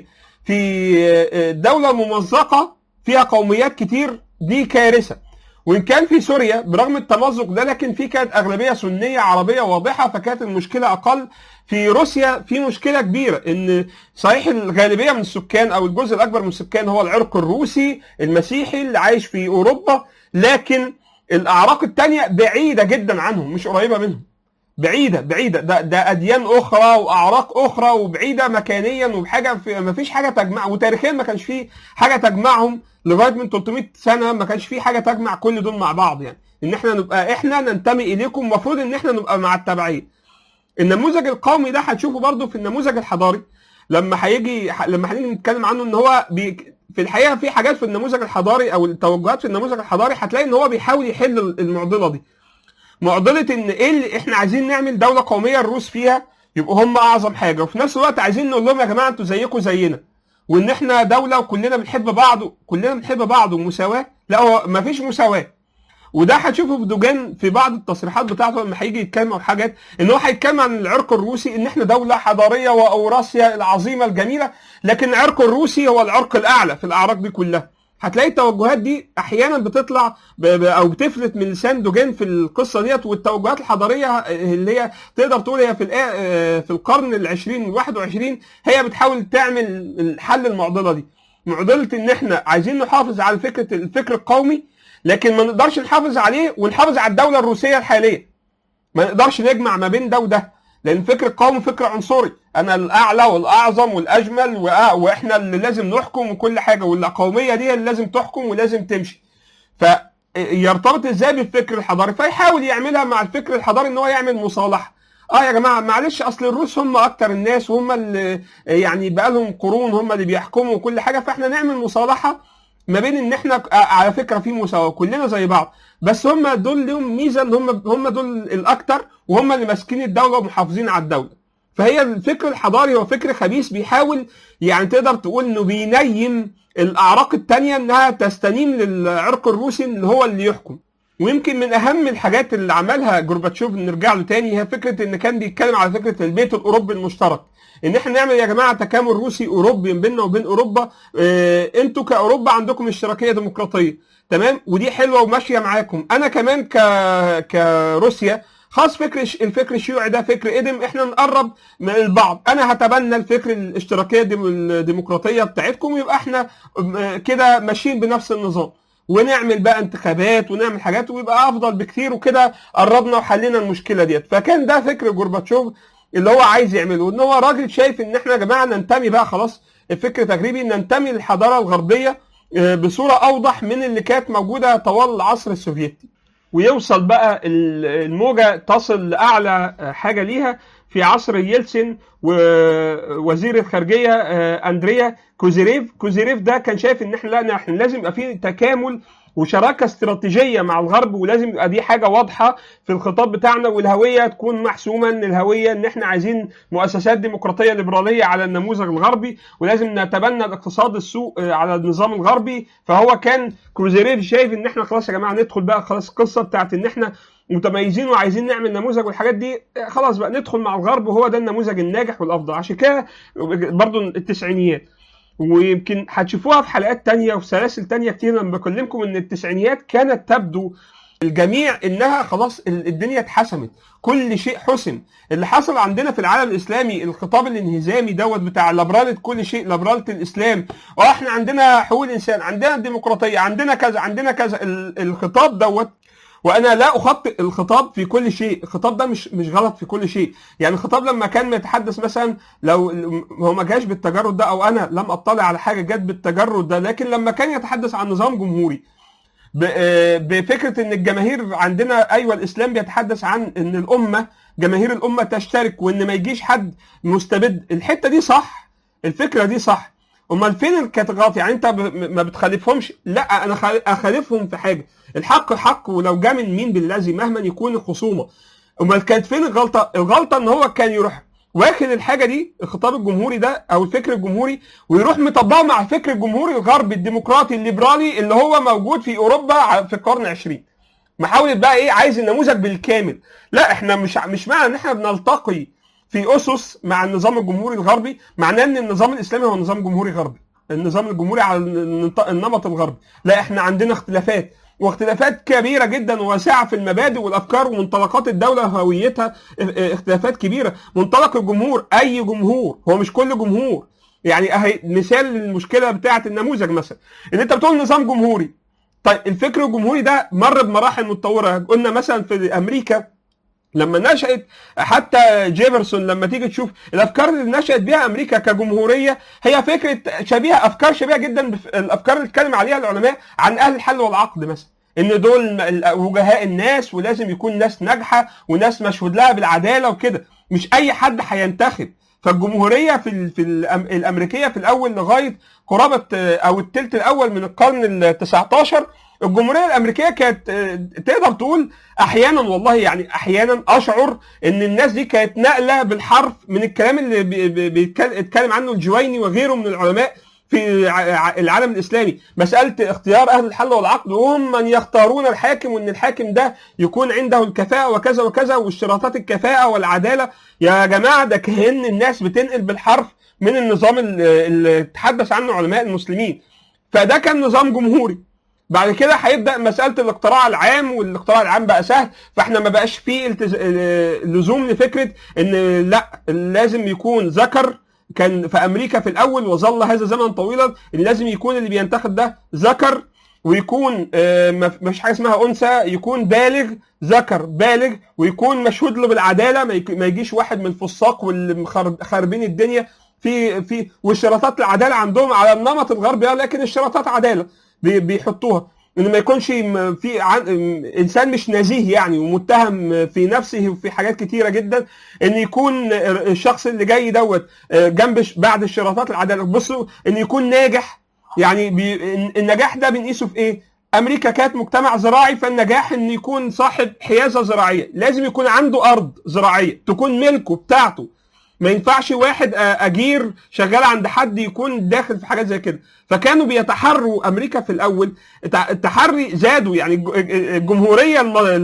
Speaker 1: في دوله ممزقه فيها قوميات كتير دي كارثه وان كان في سوريا برغم التمزق ده لكن في كانت اغلبيه سنيه عربيه واضحه فكانت المشكله اقل في روسيا في مشكله كبيره ان صحيح الغالبيه من السكان او الجزء الاكبر من السكان هو العرق الروسي المسيحي اللي عايش في اوروبا لكن الاعراق التانية بعيده جدا عنهم مش قريبه منهم بعيده بعيده ده ده اديان اخرى واعراق اخرى وبعيده مكانيا وبحاجه في ما فيش حاجه تجمع وتاريخيا ما كانش فيه حاجه تجمعهم لغايه من 300 سنه ما كانش فيه حاجه تجمع كل دول مع بعض يعني ان احنا نبقى احنا ننتمي اليكم المفروض ان احنا نبقى مع التبعيه النموذج القومي ده هتشوفه برضه في النموذج الحضاري لما هيجي لما هنيجي نتكلم عنه ان هو بي في الحقيقه في حاجات في النموذج الحضاري او التوجهات في النموذج الحضاري هتلاقي ان هو بيحاول يحل المعضله دي معضله ان ايه اللي احنا عايزين نعمل دوله قوميه الروس فيها يبقوا هم اعظم حاجه وفي نفس الوقت عايزين نقول لهم يا جماعه انتوا زيكم زينا وان احنا دوله وكلنا بنحب بعض كلنا بنحب بعض ومساواه لا هو مفيش مساواه وده هتشوفه في دوجان في بعض التصريحات بتاعته لما هيجي يتكلم عن حاجات ان هو هيتكلم عن العرق الروسي ان احنا دوله حضاريه واوراسيا العظيمه الجميله لكن العرق الروسي هو العرق الاعلى في الاعراق دي كلها هتلاقي التوجهات دي احيانا بتطلع ب- ب- او بتفلت من لسان دوجان في القصه ديت والتوجهات الحضاريه اللي هي تقدر تقول هي في الآ- آه، في القرن العشرين الواحد وعشرين هي بتحاول تعمل حل المعضله دي معضله ان احنا عايزين نحافظ على فكره الفكر القومي لكن ما نقدرش نحافظ عليه ونحافظ على الدوله الروسيه الحاليه ما نقدرش نجمع ما بين ده وده لان فكر القوم فكر عنصري انا الاعلى والاعظم والاجمل وأ- واحنا اللي لازم نحكم وكل حاجه والقوميه دي اللي لازم تحكم ولازم تمشي فيرتبط ازاي بالفكر الحضاري فيحاول يعملها مع الفكر الحضاري ان هو يعمل مصالحه اه يا جماعه معلش اصل الروس هم اكتر الناس وهم اللي يعني بقى لهم قرون هم اللي بيحكموا وكل حاجه فاحنا نعمل مصالحه ما بين ان احنا آه، على فكره في مساواه كلنا زي بعض بس هم دول لهم ميزه ان هم هم دول الاكتر وهم اللي ماسكين الدوله ومحافظين على الدوله فهي الفكر الحضاري هو فكر خبيث بيحاول يعني تقدر تقول انه بينيم الاعراق التانية انها تستنيم للعرق الروسي اللي هو اللي يحكم ويمكن من اهم الحاجات اللي عملها جورباتشوف نرجع له تاني هي فكره ان كان بيتكلم على فكره البيت الاوروبي المشترك ان احنا نعمل يا جماعه تكامل روسي اوروبي بيننا وبين اوروبا اه انتوا كاوروبا عندكم اشتراكيه ديمقراطيه تمام ودي حلوه وماشيه معاكم انا كمان ك كروسيا خلاص فكر الش- الفكر الشيوعي ده فكر ادم احنا نقرب من البعض انا هتبنى الفكر الاشتراكيه الديم- الديمقراطيه بتاعتكم ويبقى احنا اه، كده ماشيين بنفس النظام ونعمل بقى انتخابات ونعمل حاجات ويبقى افضل بكتير وكده قربنا وحلينا المشكله ديت فكان ده فكر جورباتشوف اللي هو عايز يعمله ان هو راجل شايف ان احنا يا جماعه ننتمي بقى خلاص الفكر تجريبي ننتمي للحضاره الغربيه آه، بصوره اوضح من اللي كانت موجوده طوال العصر السوفيتي ويوصل بقى ال- الموجه تصل لاعلى آه، حاجه ليها في عصر يلتسن ووزير الخارجيه آه، اندريا كوزيريف كوزيريف ده كان شايف ان احنا لا احنا لازم يبقى في تكامل وشراكه استراتيجيه مع الغرب ولازم يبقى دي حاجه واضحه في الخطاب بتاعنا والهويه تكون محسومه ان الهويه ان احنا عايزين مؤسسات ديمقراطيه ليبراليه على النموذج الغربي ولازم نتبنى الاقتصاد السوق آه، على النظام الغربي فهو كان كروزيريف شايف ان احنا خلاص يا جماعه ندخل بقى خلاص القصه بتاعت ان احنا متميزين وعايزين نعمل نموذج والحاجات دي آه، خلاص بقى ندخل مع الغرب وهو ده النموذج الناجح والافضل عشان كده برضو التسعينيات ويمكن هتشوفوها في حلقات تانية وفي سلاسل تانية كتير لما بكلمكم ان التسعينيات كانت تبدو الجميع انها خلاص ال- الدنيا اتحسمت كل شيء حسم اللي حصل عندنا في العالم الاسلامي الخطاب الانهزامي دوت بتاع لبرالة كل شيء لبرالة الاسلام اه احنا عندنا حقوق الانسان عندنا الديمقراطيه عندنا كذا عندنا كذا ال- الخطاب دوت وانا لا اخطئ الخطاب في كل شيء الخطاب ده مش مش غلط في كل شيء يعني الخطاب لما كان يتحدث مثلا لو هو ما جاش بالتجرد ده او انا لم اطلع على حاجه جت بالتجرد ده لكن لما كان يتحدث عن نظام جمهوري ب- آه، بفكره ان الجماهير عندنا ايوه الاسلام بيتحدث عن ان الامه جماهير الامه تشترك وان ما يجيش حد مستبد الحته دي صح الفكره دي صح امال فين الكاتغات يعني انت ب- ما بتخالفهمش لا انا خال- اخالفهم في حاجه الحق حق ولو جاء من مين بالذي مهما يكون الخصومه امال كانت فين الغلطه الغلطه ان هو كان يروح واخد الحاجه دي الخطاب الجمهوري ده او الفكر الجمهوري ويروح مطبقه مع الفكر الجمهوري الغربي الديمقراطي الليبرالي اللي هو موجود في اوروبا ع- في القرن العشرين محاولة بقى ايه عايز النموذج بالكامل لا احنا مش مش معنى ان احنا بنلتقي في اسس مع النظام الجمهوري الغربي معناه ان النظام الاسلامي هو نظام جمهوري غربي النظام الجمهوري على النط- النمط الغربي لا احنا عندنا اختلافات واختلافات كبيره جدا واسعه في المبادئ والافكار ومنطلقات الدوله وهويتها اه- اه- اختلافات كبيره منطلق الجمهور اي جمهور هو مش كل جمهور يعني اهي مثال المشكله بتاعه النموذج مثلا ان انت بتقول نظام جمهوري طيب الفكر الجمهوري ده مر بمراحل متطوره قلنا مثلا في امريكا لما نشأت حتى جيفرسون لما تيجي تشوف الافكار اللي نشأت بها امريكا كجمهوريه هي فكره شبيهه افكار شبيهه جدا بالافكار اللي اتكلم عليها العلماء عن اهل الحل والعقد مثلا ان دول وجهاء الناس ولازم يكون ناس ناجحه وناس مشهود لها بالعداله وكده مش اي حد هينتخب فالجمهوريه في ال في الامريكيه في الاول لغايه قرابه او الثلث الاول من القرن ال 19 الجمهوريه الامريكيه كانت تقدر تقول احيانا والله يعني احيانا اشعر ان الناس دي كانت نقله بالحرف من الكلام اللي بيتكلم عنه الجويني وغيره من العلماء في العالم الاسلامي مساله اختيار اهل الحل والعقد وهم من يختارون الحاكم وان الحاكم ده يكون عنده الكفاءه وكذا وكذا واشتراطات الكفاءه والعداله يا جماعه ده كأن الناس بتنقل بالحرف من النظام اللي تحدث عنه علماء المسلمين فده كان نظام جمهوري بعد كده هيبدا مساله الاقتراع العام والاقتراع العام بقى سهل فاحنا ما بقاش فيه التز... لزوم لفكره ان لا لازم يكون ذكر كان في امريكا في الاول وظل هذا زمن طويلا ان لازم يكون اللي بينتخب ده ذكر ويكون ما فيش حاجه اسمها انثى يكون بالغ ذكر بالغ ويكون مشهود له بالعداله ما يجيش واحد من الفساق واللي خاربين الدنيا في في واشتراطات العداله عندهم على النمط الغربي لكن اشتراطات عداله بيحطوها ان ما يكونش في انسان مش نزيه يعني ومتهم في نفسه وفي حاجات كتيره جدا ان يكون الشخص اللي جاي دوت جنب بعد اشتراطات العداله بصوا ان يكون ناجح يعني بي النجاح ده بنقيسه في ايه؟ امريكا كانت مجتمع زراعي فالنجاح ان يكون صاحب حيازه زراعيه لازم يكون عنده ارض زراعيه تكون ملكه بتاعته ما ينفعش واحد اجير شغال عند حد يكون داخل في حاجات زي كده فكانوا بيتحروا امريكا في الاول التحري زادوا يعني الجمهوريه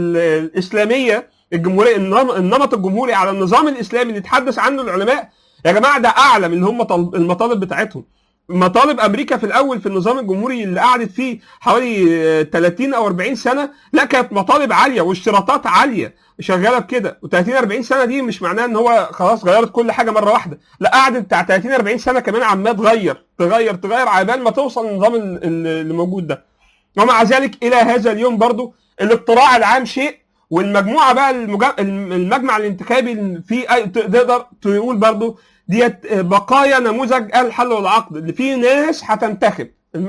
Speaker 1: الاسلاميه الجمهوريه النمط الجمهوري على النظام الاسلامي اللي اتحدث عنه العلماء يا جماعه ده اعلى من اللي هم المطالب بتاعتهم مطالب امريكا في الاول في النظام الجمهوري اللي قعدت فيه حوالي 30 او 40 سنه لا كانت مطالب عاليه واشتراطات عاليه شغاله بكده و30 40 سنه دي مش معناها ان هو خلاص غيرت كل حاجه مره واحده لا قعدت بتاع 30 40 سنه كمان عمال تغير تغير تغير على بال ما توصل للنظام اللي موجود ده ومع ذلك الى هذا اليوم برضو الاقتراع العام شيء والمجموعه بقى المجمع الانتخابي في تقدر تقول برضو ديت بقايا نموذج الحل والعقد اللي فيه ناس هتنتخب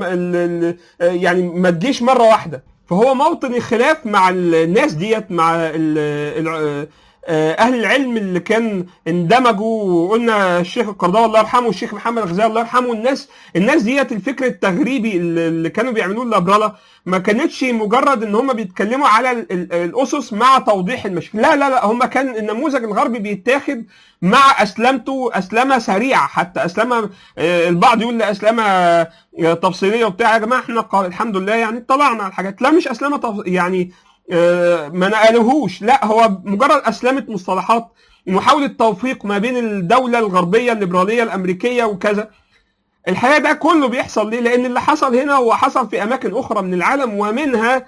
Speaker 1: يعني ما تجيش مره واحده فهو موطن الخلاف مع الناس ديت مع ال ال اهل العلم اللي كان اندمجوا وقلنا الشيخ القرضاوي الله يرحمه والشيخ محمد الغزالي الله يرحمه الناس الناس ديت الفكر التغريبي اللي كانوا بيعملوه اللابرالا ما كانتش مجرد ان هم بيتكلموا على الاسس مع توضيح المشكله لا لا لا هم كان النموذج الغربي بيتاخد مع اسلمته اسلمه سريعه حتى اسلمه البعض يقول اسلمه تفصيليه وبتاع يا جماعه احنا قال الحمد لله يعني اطلعنا على الحاجات لا مش اسلمه يعني ما نقلوهوش لا هو مجرد اسلمه مصطلحات محاوله توفيق ما بين الدوله الغربيه الليبراليه الامريكيه وكذا الحقيقه ده كله بيحصل ليه؟ لان اللي حصل هنا هو حصل في اماكن اخرى من العالم ومنها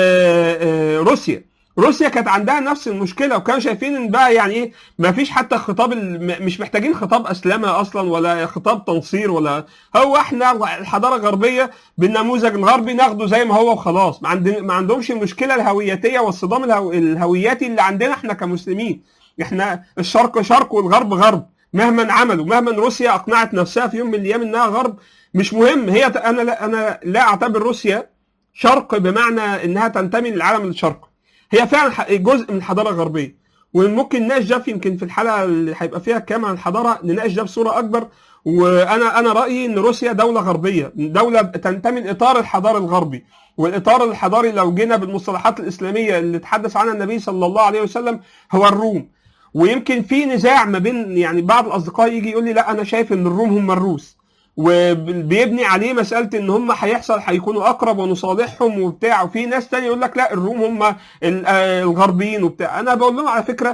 Speaker 1: روسيا. روسيا كانت عندها نفس المشكله وكانوا شايفين ان بقى يعني ايه ما فيش حتى خطاب مش محتاجين خطاب اسلمه اصلا ولا خطاب تنصير ولا هو احنا الحضاره الغربيه بالنموذج الغربي ناخده زي ما هو وخلاص ما, عندنا ما عندهمش المشكله الهويتيه والصدام الهو... الهوياتي اللي عندنا احنا كمسلمين احنا الشرق شرق والغرب غرب مهما عملوا مهما روسيا اقنعت نفسها في يوم من الايام انها غرب مش مهم هي انا لا انا لا اعتبر روسيا شرق بمعنى انها تنتمي للعالم الشرقي هي فعلا جزء من الحضاره الغربيه وممكن نناقش ده يمكن في الحلقه اللي هيبقى فيها كام عن الحضاره نناقش ده بصوره اكبر وانا انا رايي ان روسيا دوله غربيه دوله تنتمي لاطار الحضاري الغربي والاطار الحضاري لو جينا بالمصطلحات الاسلاميه اللي تحدث عنها النبي صلى الله عليه وسلم هو الروم ويمكن في نزاع ما بين يعني بعض الاصدقاء يجي يقول لي لا انا شايف ان الروم هم الروس وبيبني عليه مساله ان هم هيحصل هيكونوا اقرب ونصالحهم وبتاع وفي ناس تانية يقول لك لا الروم هم الغربيين وبتاع انا بقول لهم على فكره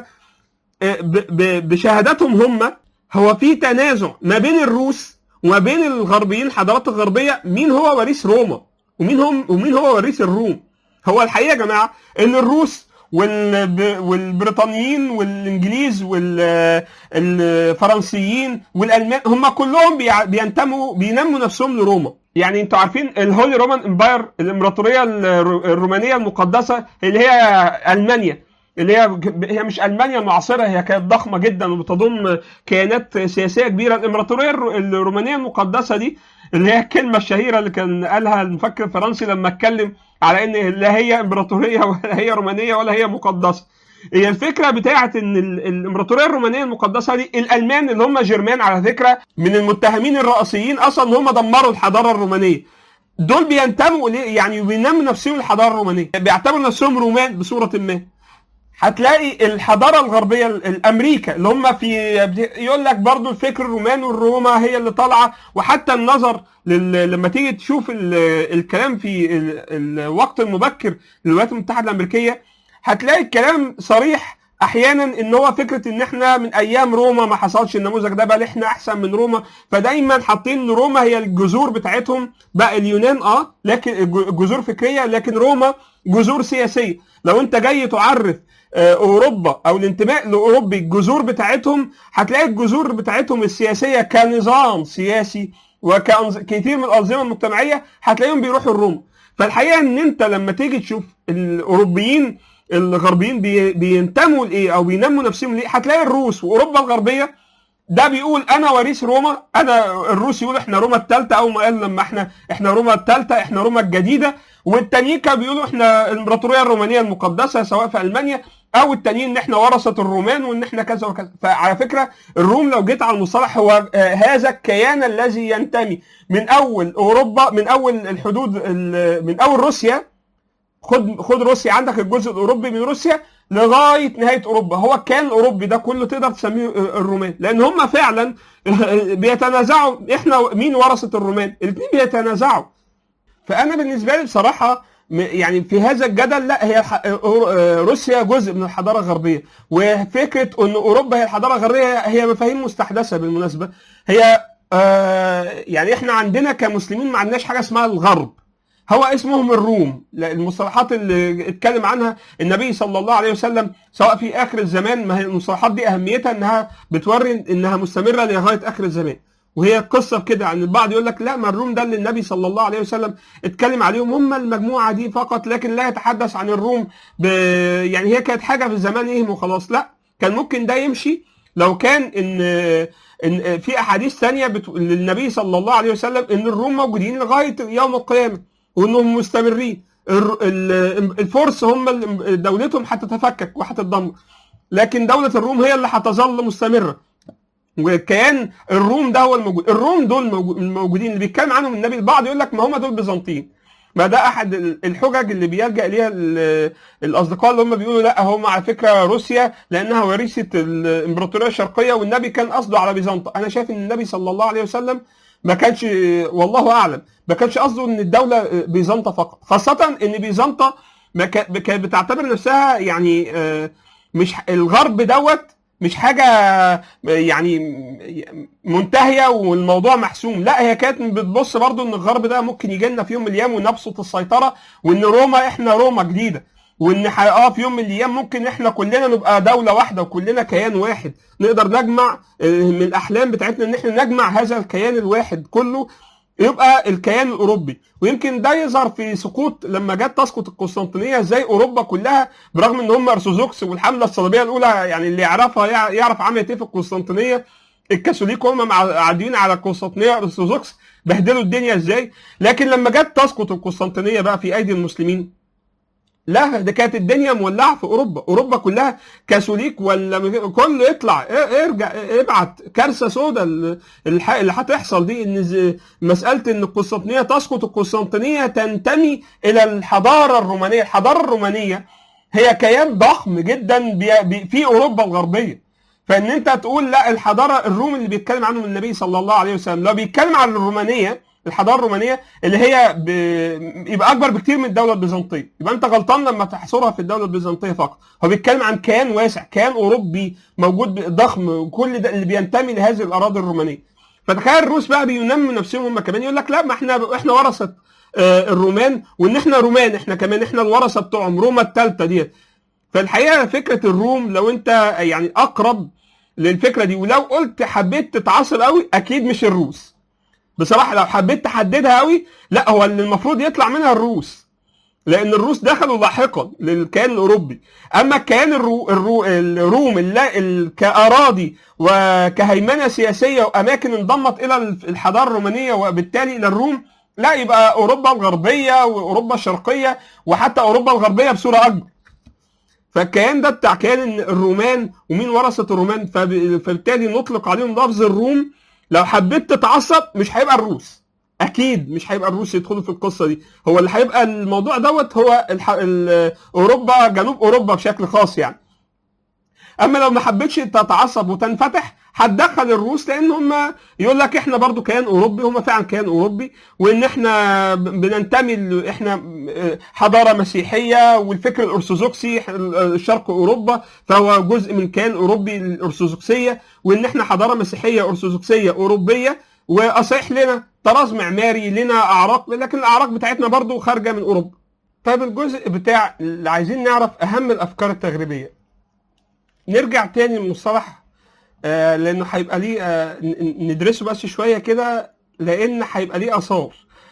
Speaker 1: بشهاداتهم هم هو في تنازع ما بين الروس وما بين الغربيين الحضارات الغربيه مين هو وريث روما ومين هم ومين هو وريث الروم هو الحقيقه يا جماعه ان الروس والب- والبريطانيين والانجليز والفرنسيين والالمان هم كلهم بيع- بينتموا بينموا نفسهم لروما يعني انتوا عارفين الهولي رومان امباير الامبراطوريه الر- الرومانيه المقدسه اللي هي المانيا اللي هي هي مش المانيا المعاصره هي كانت ضخمه جدا وبتضم كيانات سياسيه كبيره الامبراطوريه الر- الرومانيه المقدسه دي اللي هي الكلمه الشهيره اللي كان قالها المفكر الفرنسي لما اتكلم على ان لا هي امبراطوريه ولا هي رومانيه ولا هي مقدسه هي الفكره بتاعت ان ال- الامبراطوريه الرومانيه المقدسه دي الالمان اللي هم جيرمان على فكره من المتهمين الرئيسيين اصلا ان هم دمروا الحضاره الرومانيه دول بينتموا ليه يعني بينموا نفسهم الحضاره الرومانيه بيعتبروا نفسهم رومان بصوره ما هتلاقي الحضاره الغربيه ال- الامريكا اللي هم في يقول لك برضو الفكر الروماني والروما هي اللي طالعه وحتى النظر لل... لما تيجي تشوف ال... الكلام في ال... الوقت المبكر للولايات المتحده الامريكيه هتلاقي الكلام صريح احيانا ان هو فكره ان احنا من ايام روما ما حصلش النموذج ده بل احنا احسن من روما فدايما حاطين ان روما هي الجذور بتاعتهم بقى اليونان اه لكن الج- جذور فكريه لكن روما جذور سياسيه لو انت جاي تعرف آه، اوروبا او الانتماء لاوروبي الجذور بتاعتهم هتلاقي الجذور بتاعتهم السياسيه كنظام سياسي وكثير من الانظمه المجتمعيه هتلاقيهم بيروحوا الروم فالحقيقه ان انت لما تيجي تشوف الاوروبيين الغربيين بي- بينتموا لايه او بينموا نفسهم ليه هتلاقي الروس واوروبا الغربيه ده بيقول انا وريث روما انا الروس يقول احنا روما الثالثه اول ما قال لما احنا احنا روما الثالثه احنا روما الجديده والتانيين كانوا بيقولوا احنا الامبراطوريه الرومانيه المقدسه سواء في المانيا او التانيين ان احنا ورثه الرومان وان احنا كذا وكذا فعلى فكره الروم لو جيت على المصطلح هو آه، هذا الكيان الذي ينتمي من اول اوروبا من اول الحدود ال- من اول روسيا خد خد روسيا عندك الجزء الاوروبي من روسيا لغايه نهايه اوروبا هو الكيان الاوروبي ده كله تقدر تسميه الرومان لان هم فعلا بيتنازعوا احنا مين ورثه الرومان الاثنين بيتنازعوا فانا بالنسبه لي بصراحه م- يعني في هذا الجدل لا هي الح- أور- روسيا جزء من الحضاره الغربيه وفكره ان اوروبا هي الحضاره الغربيه هي مفاهيم مستحدثه بالمناسبه هي آه، يعني احنا عندنا كمسلمين ما عندناش حاجه اسمها الغرب هو اسمهم الروم لا، المصطلحات اللي اتكلم عنها النبي صلى الله عليه وسلم سواء في اخر الزمان ما هي المصطلحات دي اهميتها انها بتوري انها مستمره لغايه اخر الزمان وهي قصه كده عن البعض يقول لك لا ما الروم ده اللي النبي صلى الله عليه وسلم اتكلم عليهم هم المجموعه دي فقط لكن لا يتحدث عن الروم ب... يعني هي كانت حاجه في زمانهم وخلاص لا كان ممكن ده يمشي لو كان ان ان في احاديث ثانيه بت... للنبي صلى الله عليه وسلم ان الروم موجودين لغايه يوم القيامه وانهم مستمرين الر- ال- الفرس هم اللي دولتهم هتتفكك وهتتدمر لكن دوله الروم هي اللي هتظل مستمره وكيان الروم ده هو الموجود الروم دول موجو- الموجودين اللي بيتكلم عنهم النبي البعض يقول لك ما هم دول بيزنطيين ما ده احد ال- الحجج اللي بيلجا اليها ال- الاصدقاء اللي هم بيقولوا لا هم على فكره روسيا لانها وريثه الامبراطوريه الشرقيه والنبي كان قصده على بيزنطه انا شايف ان النبي صلى الله عليه وسلم ما كانش والله اعلم ما كانش قصده ان الدوله بيزنطه فقط خاصه ان بيزنطه ما كا- كانت بتعتبر نفسها يعني آه، مش الغرب دوت مش حاجه يعني منتهيه والموضوع محسوم لا هي كانت بتبص برضو ان الغرب ده ممكن يجي لنا في يوم من الايام ونبسط السيطره وان روما احنا روما جديده وان ح- اه في يوم من الايام ممكن احنا كلنا نبقى دوله واحده وكلنا كيان واحد نقدر نجمع آه، من الاحلام بتاعتنا ان احنا نجمع هذا الكيان الواحد كله يبقى الكيان الاوروبي ويمكن ده يظهر في سقوط لما جت تسقط القسطنطينيه ازاي اوروبا كلها برغم ان هم ارثوذكس والحمله الصليبيه الاولى يعني اللي يعرفها يع- يعرف عملت ايه في القسطنطينيه الكاثوليك هم مع- قاعدين على القسطنطينيه ارثوذكس بهدلوا الدنيا ازاي لكن لما جت تسقط القسطنطينيه بقى في ايدي المسلمين لا ده كانت الدنيا مولعه في اوروبا اوروبا كلها كاثوليك ولا مج- كله يطلع اه- ارجع اه- ابعت كارثه سوداء ال- الح- اللي هتحصل دي ان ز- مساله ان القسطنطينيه تسقط القسطنطينيه تنتمي الى الحضاره الرومانيه الحضاره الرومانيه هي كيان ضخم جدا بي- بي- في اوروبا الغربيه فان انت تقول لا الحضاره الروم اللي بيتكلم عنهم النبي صلى الله عليه وسلم لو بيتكلم عن الرومانيه الحضاره الرومانيه اللي هي ب... يبقى اكبر بكتير من الدوله البيزنطيه يبقى انت غلطان لما تحصرها في الدوله البيزنطيه فقط هو بيتكلم عن كيان واسع كيان اوروبي موجود ب- ضخم وكل ده اللي بينتمي لهذه الاراضي الرومانيه فتخيل الروس بقى بينموا نفسهم هم كمان يقول لك لا ما احنا احنا ورثه آه، الرومان وان احنا رومان احنا كمان احنا الورثه بتوعهم روما الثالثه ديت فالحقيقه فكره الروم لو انت يعني اقرب للفكره دي ولو قلت حبيت تتعصب قوي اكيد مش الروس بصراحه لو حبيت تحددها قوي لا هو اللي المفروض يطلع منها الروس لان الروس دخلوا لاحقا للكيان الاوروبي اما الكيان الرو الرو الروم اللا- ال- كاراضي وكهيمنه سياسيه واماكن انضمت الى الحضاره الرومانيه وبالتالي الى الروم لا يبقى اوروبا الغربيه واوروبا الشرقيه وحتى اوروبا الغربيه بصوره اكبر فالكيان ده بتاع كيان الرومان ومين ورثه الرومان فب- فبالتالي نطلق عليهم لفظ الروم لو حبيت تتعصب مش هيبقى الروس اكيد مش هيبقى الروس يدخلوا في القصه دي هو اللي هيبقى الموضوع دوت هو الح... ال... اوروبا جنوب اوروبا بشكل خاص يعني اما لو ما حبيتش تتعصب وتنفتح هتدخل الروس لان هم يقول لك احنا برضو كيان اوروبي هم فعلا كيان اوروبي وان احنا ب- بننتمي ل- احنا حضاره مسيحيه والفكر الارثوذكسي شرق اوروبا فهو جزء من كيان اوروبي الارثوذكسيه وان احنا حضاره مسيحيه ارثوذكسيه اوروبيه واصح لنا طراز معماري لنا اعراق لكن الاعراق بتاعتنا برضو خارجه من اوروبا طيب الجزء بتاع اللي عايزين نعرف اهم الافكار التغريبيه نرجع تاني للمصطلح آه لانه هيبقى ليه آه ن- ن- ندرسه بس شويه كده لان هيبقى ليه اثار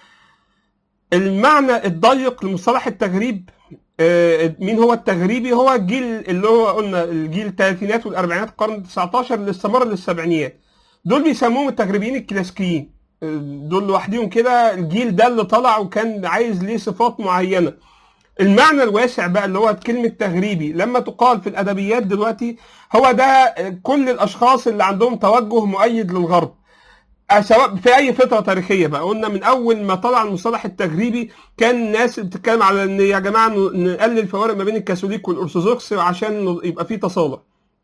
Speaker 1: المعنى الضيق لمصطلح التغريب آه، مين هو التغريبي هو الجيل اللي هو قلنا الجيل الثلاثينات والاربعينات القرن ال 19 اللي استمر للسبعينيات دول بيسموهم التغريبيين الكلاسيكيين آه، دول لوحدهم كده الجيل ده اللي طلع وكان عايز ليه صفات معينه المعنى الواسع بقى اللي هو كلمة تغريبي لما تقال في الأدبيات دلوقتي هو ده كل الأشخاص اللي عندهم توجه مؤيد للغرب آه، سواء في أي فترة تاريخية بقى قلنا من أول ما طلع المصطلح التغريبي كان الناس بتتكلم على إن يا جماعة ن- نقلل الفوارق ما بين الكاثوليك والأرثوذكس عشان يبقى في تصالح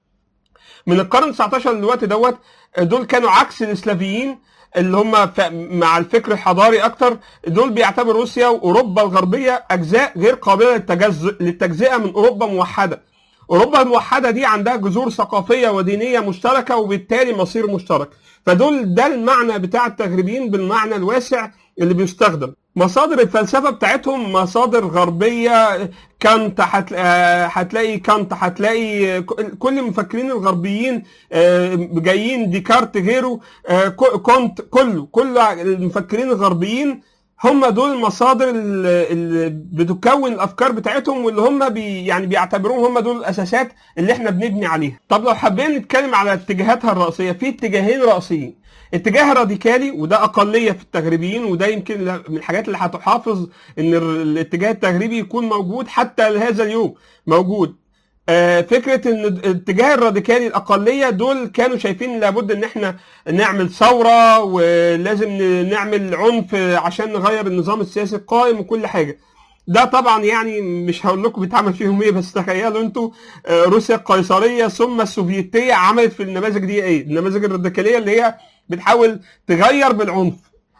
Speaker 1: من القرن 19 للوقت دوت دول كانوا عكس الاسلافيين اللي هم ف- مع الفكر الحضاري اكتر دول بيعتبروا روسيا واوروبا الغربيه اجزاء غير قابله للتجزء للتجزئه من اوروبا موحده اوروبا الموحده دي عندها جذور ثقافيه ودينيه مشتركه وبالتالي مصير مشترك فدول ده المعنى بتاع التغريبيين بالمعنى الواسع اللي بيستخدم مصادر الفلسفه بتاعتهم مصادر غربيه كانت هتلا- آه، هتلاقي كانت هتلاقي ك- كل المفكرين الغربيين آه، جايين ديكارت غيره آه، ك- كونت كله كل المفكرين الغربيين هم دول المصادر اللي اللي بتكون الافكار بتاعتهم واللي هم بي يعني بيعتبروهم هم دول الاساسات اللي احنا بنبني عليها طب لو حابين نتكلم على اتجاهاتها الرئيسيه في اتجاهين رئيسيين اتجاه راديكالي وده اقليه في التغريبيين وده يمكن من الحاجات اللي هتحافظ ان ال- الاتجاه التغريبي يكون موجود حتى لهذا اليوم موجود آه، فكره ان الاتجاه الراديكالي الاقليه دول كانوا شايفين لابد ان احنا نعمل ثوره ولازم ن- نعمل عنف عشان نغير النظام السياسي القائم وكل حاجه ده طبعا يعني مش هقول لكم بيتعمل فيهم ايه بس تخيلوا انتوا آه، روسيا القيصريه ثم السوفيتيه عملت في النماذج دي ايه؟ النماذج الراديكاليه اللي هي بتحاول تغير بالعنف.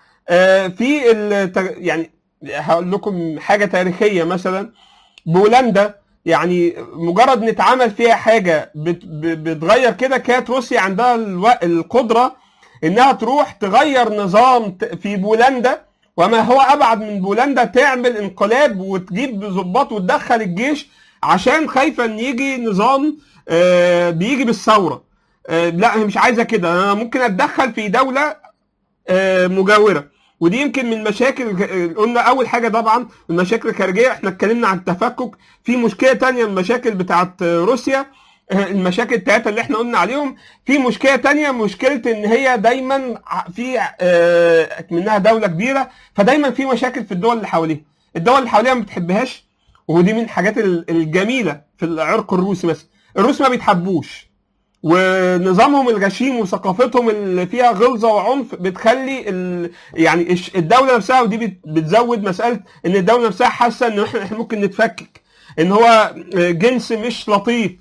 Speaker 1: آه، في التغ... يعني هقول لكم حاجه تاريخيه مثلا بولندا يعني مجرد نتعامل فيها حاجه بت... ب- بتغير كده كانت روسيا عندها الو... القدره انها تروح تغير نظام ت- في بولندا وما هو ابعد من بولندا تعمل انقلاب وتجيب ضباط وتدخل الجيش عشان خايفه ان يجي نظام آه، بيجي بالثوره آه، لا هي مش عايزه كده انا ممكن اتدخل في دوله آه، مجاوره ودي يمكن من مشاكل قلنا اول حاجه طبعا المشاكل الخارجيه احنا اتكلمنا عن التفكك في مشكله تانية المشاكل بتاعت روسيا آه، المشاكل التلاته اللي احنا قلنا عليهم في مشكله تانية مشكله ان هي دايما ع- في آه، منها دوله كبيره فدايما في مشاكل في الدول اللي حواليها الدول اللي حواليها ما بتحبهاش ودي من الحاجات ال- الجميله في العرق الروسي مثلا الروس ما بيتحبوش ونظامهم الغشيم وثقافتهم اللي فيها غلظه وعنف بتخلي ال... يعني الش- الدوله نفسها ودي بت- بتزود مساله ان الدوله نفسها حاسه ان احنا إحنا ممكن نتفكك ان هو جنس مش لطيف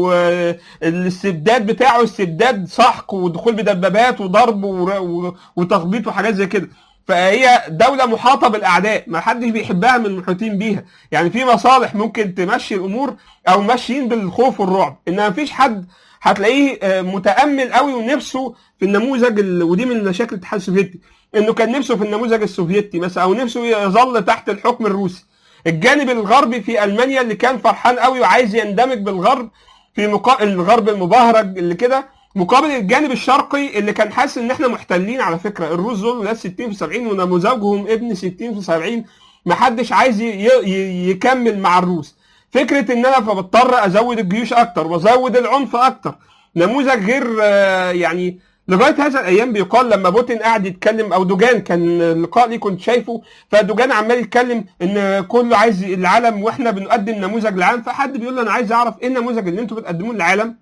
Speaker 1: والاستبداد بتاعه استبداد سحق ودخول بدبابات وضرب ور- و- وتخبيط وحاجات زي كده فهي دولة محاطة بالأعداء ما حدش بيحبها من المحيطين بيها يعني في مصالح ممكن تمشي الأمور أو ماشيين بالخوف والرعب إنما مفيش حد هتلاقيه آه، متأمل قوي ونفسه في النموذج ال... ودي من مشاكل الاتحاد السوفيتي إنه كان نفسه في النموذج السوفيتي مثلا أو نفسه يظل تحت الحكم الروسي الجانب الغربي في المانيا اللي كان فرحان قوي وعايز يندمج بالغرب في مقابل الغرب المبهرج اللي كده مقابل الجانب الشرقي اللي كان حاسس ان احنا محتلين على فكره الروس دول ناس 60 في 70 ونموذجهم ابن 60 في 70 محدش عايز ي- ي- يكمل مع الروس فكره ان انا فبضطر ازود الجيوش اكتر وازود العنف اكتر نموذج غير آه، يعني لغايه هذا الايام بيقال لما بوتين قاعد يتكلم او دوجان كان اللقاء ليه كنت شايفه فدوجان عمال يتكلم ان كله عايز العالم واحنا بنقدم نموذج للعالم فحد بيقول له انا عايز اعرف ايه النموذج اللي انتوا بتقدموه للعالم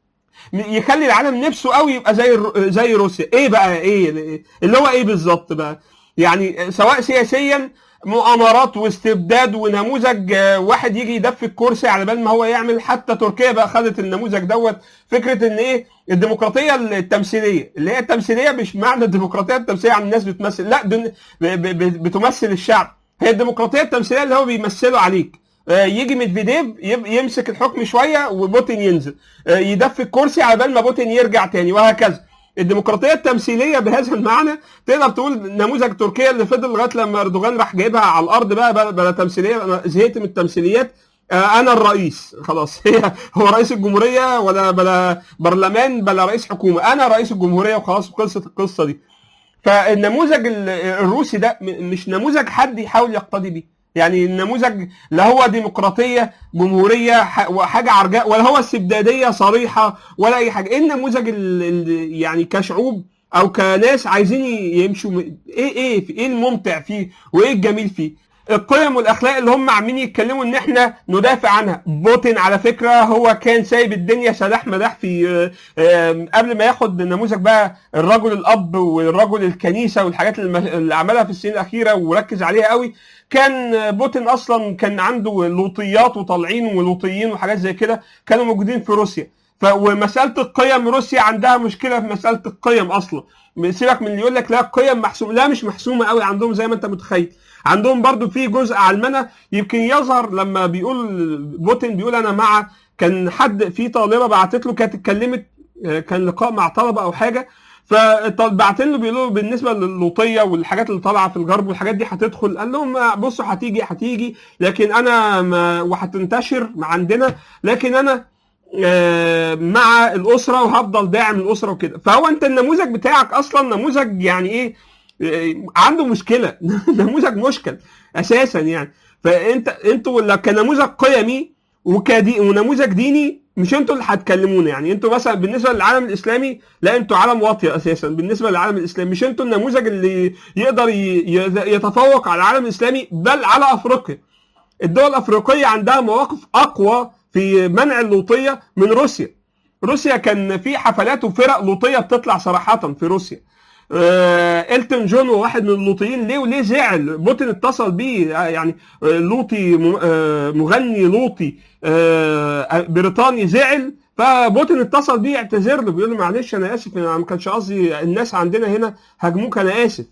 Speaker 1: يخلي العالم نفسه قوي يبقى زي الر- زي روسيا ايه بقى ايه اللي هو ايه بالظبط بقى يعني سواء سياسيا مؤامرات واستبداد ونموذج آه، واحد يجي يدفي الكرسي على بال ما هو يعمل حتى تركيا بقى خدت النموذج دوت فكره ان ايه الديمقراطيه التمثيليه اللي هي التمثيليه مش معنى الديمقراطيه التمثيليه عن الناس بتمثل لا دن- ب- ب- ب- بتمثل الشعب هي الديمقراطيه التمثيليه اللي هو بيمثله عليك آه، يجي ميدفيديف يب- يمسك الحكم شويه وبوتين ينزل آه، يدفي الكرسي على بال ما بوتين يرجع تاني وهكذا الديمقراطيه التمثيليه بهذا المعنى تقدر تقول نموذج تركيا اللي فضل لغايه لما اردوغان راح جايبها على الارض بقى بلا, بلا تمثيليه انا زهقت من التمثيليات آه، انا الرئيس خلاص هي هو رئيس الجمهوريه ولا بلا برلمان بلا رئيس حكومه انا رئيس الجمهوريه وخلاص خلصت القصه دي فالنموذج ال- الروسي ده م- مش نموذج حد يحاول يقتدي بيه يعني النموذج لا هو ديمقراطيه جمهوريه ح- وحاجه عرجاء ولا هو استبداديه صريحه ولا اي حاجه ايه النموذج ال- ال- يعني كشعوب او كناس عايزين ي- يمشوا م- ايه ايه في- ايه الممتع فيه وايه الجميل فيه القيم والاخلاق اللي هم عاملين يتكلموا ان احنا ندافع عنها بوتين على فكره هو كان سايب الدنيا سلاح مداح في آه، آه، قبل ما ياخد نموذج بقى الرجل الاب والرجل الكنيسه والحاجات اللي اللي عملها في السنين الاخيره وركز عليها قوي كان بوتين اصلا كان عنده لوطيات وطالعين ولوطيين وحاجات زي كده كانوا موجودين في روسيا ف ومساله القيم روسيا عندها مشكله في مساله القيم اصلا سيبك من اللي يقول لك لا القيم محسومه لا مش محسومه قوي عندهم زي ما انت متخيل عندهم برضو في جزء علمنه يمكن يظهر لما بيقول بوتين بيقول انا مع كان حد في طالبه بعتت له كانت اتكلمت آه، كان لقاء مع طلبه او حاجه فبعتين له بيقولوا له بالنسبه للوطيه والحاجات اللي طالعه في الغرب والحاجات دي هتدخل قال لهم آه، بصوا هتيجي هتيجي لكن انا ما وهتنتشر عندنا لكن انا آه، مع الاسره وهفضل داعم الاسره وكده فهو انت النموذج بتاعك اصلا نموذج يعني ايه آه، عنده مشكله نموذج مشكل اساسا يعني فانت انتوا ولا كنموذج قيمي وكدي ونموذج ديني مش انتوا اللي هتكلمونا يعني انتوا مثلا بالنسبه للعالم الاسلامي لا انتوا عالم واطي اساسا بالنسبه للعالم الاسلامي مش انتوا النموذج اللي يقدر ي- ي- يتفوق على العالم الاسلامي بل على افريقيا الدول الافريقيه عندها مواقف اقوى في منع اللوطيه من روسيا روسيا كان في حفلات وفرق لوطيه بتطلع صراحه في روسيا آه، إلتون جون هو واحد من اللوطيين ليه وليه زعل بوتين اتصل بيه آه، يعني آه، لوطي م- آه، مغني لوطي آه، بريطاني زعل فبوتين اتصل بيه يعتذر له بيقول له معلش انا اسف انا ما كانش قصدي الناس عندنا هنا هاجموك انا اسف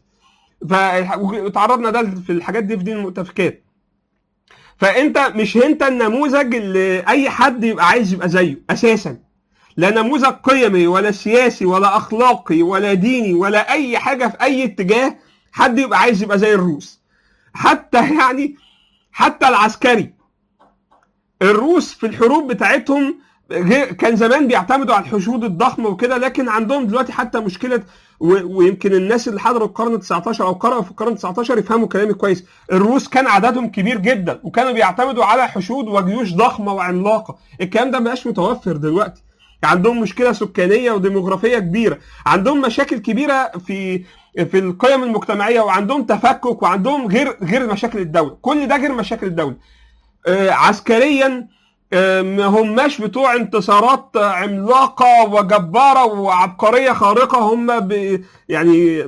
Speaker 1: فتعرضنا ده في الحاجات دي في دين المؤتفكات فانت مش انت النموذج اللي اي حد يبقى عايز يبقى زيه اساسا لا نموذج قيمي ولا سياسي ولا اخلاقي ولا ديني ولا اي حاجه في اي اتجاه حد يبقى عايز يبقى زي الروس حتى يعني حتى العسكري الروس في الحروب بتاعتهم غير- كان زمان بيعتمدوا على الحشود الضخمه وكده لكن عندهم دلوقتي حتى مشكله و- ويمكن الناس اللي حضروا القرن 19 او قرأوا في القرن 19 يفهموا كلامي كويس الروس كان عددهم كبير جدا وكانوا بيعتمدوا على حشود وجيوش ضخمه وعملاقه الكلام ده مبقاش متوفر دلوقتي عندهم مشكله سكانيه وديموغرافيه كبيره عندهم مشاكل كبيره في في القيم المجتمعيه وعندهم تفكك وعندهم غير غير مشاكل الدوله كل ده غير مشاكل الدوله آه، عسكريا آه، ما هماش بتوع انتصارات آه، عملاقه وجباره وعبقريه خارقه هم ب يعني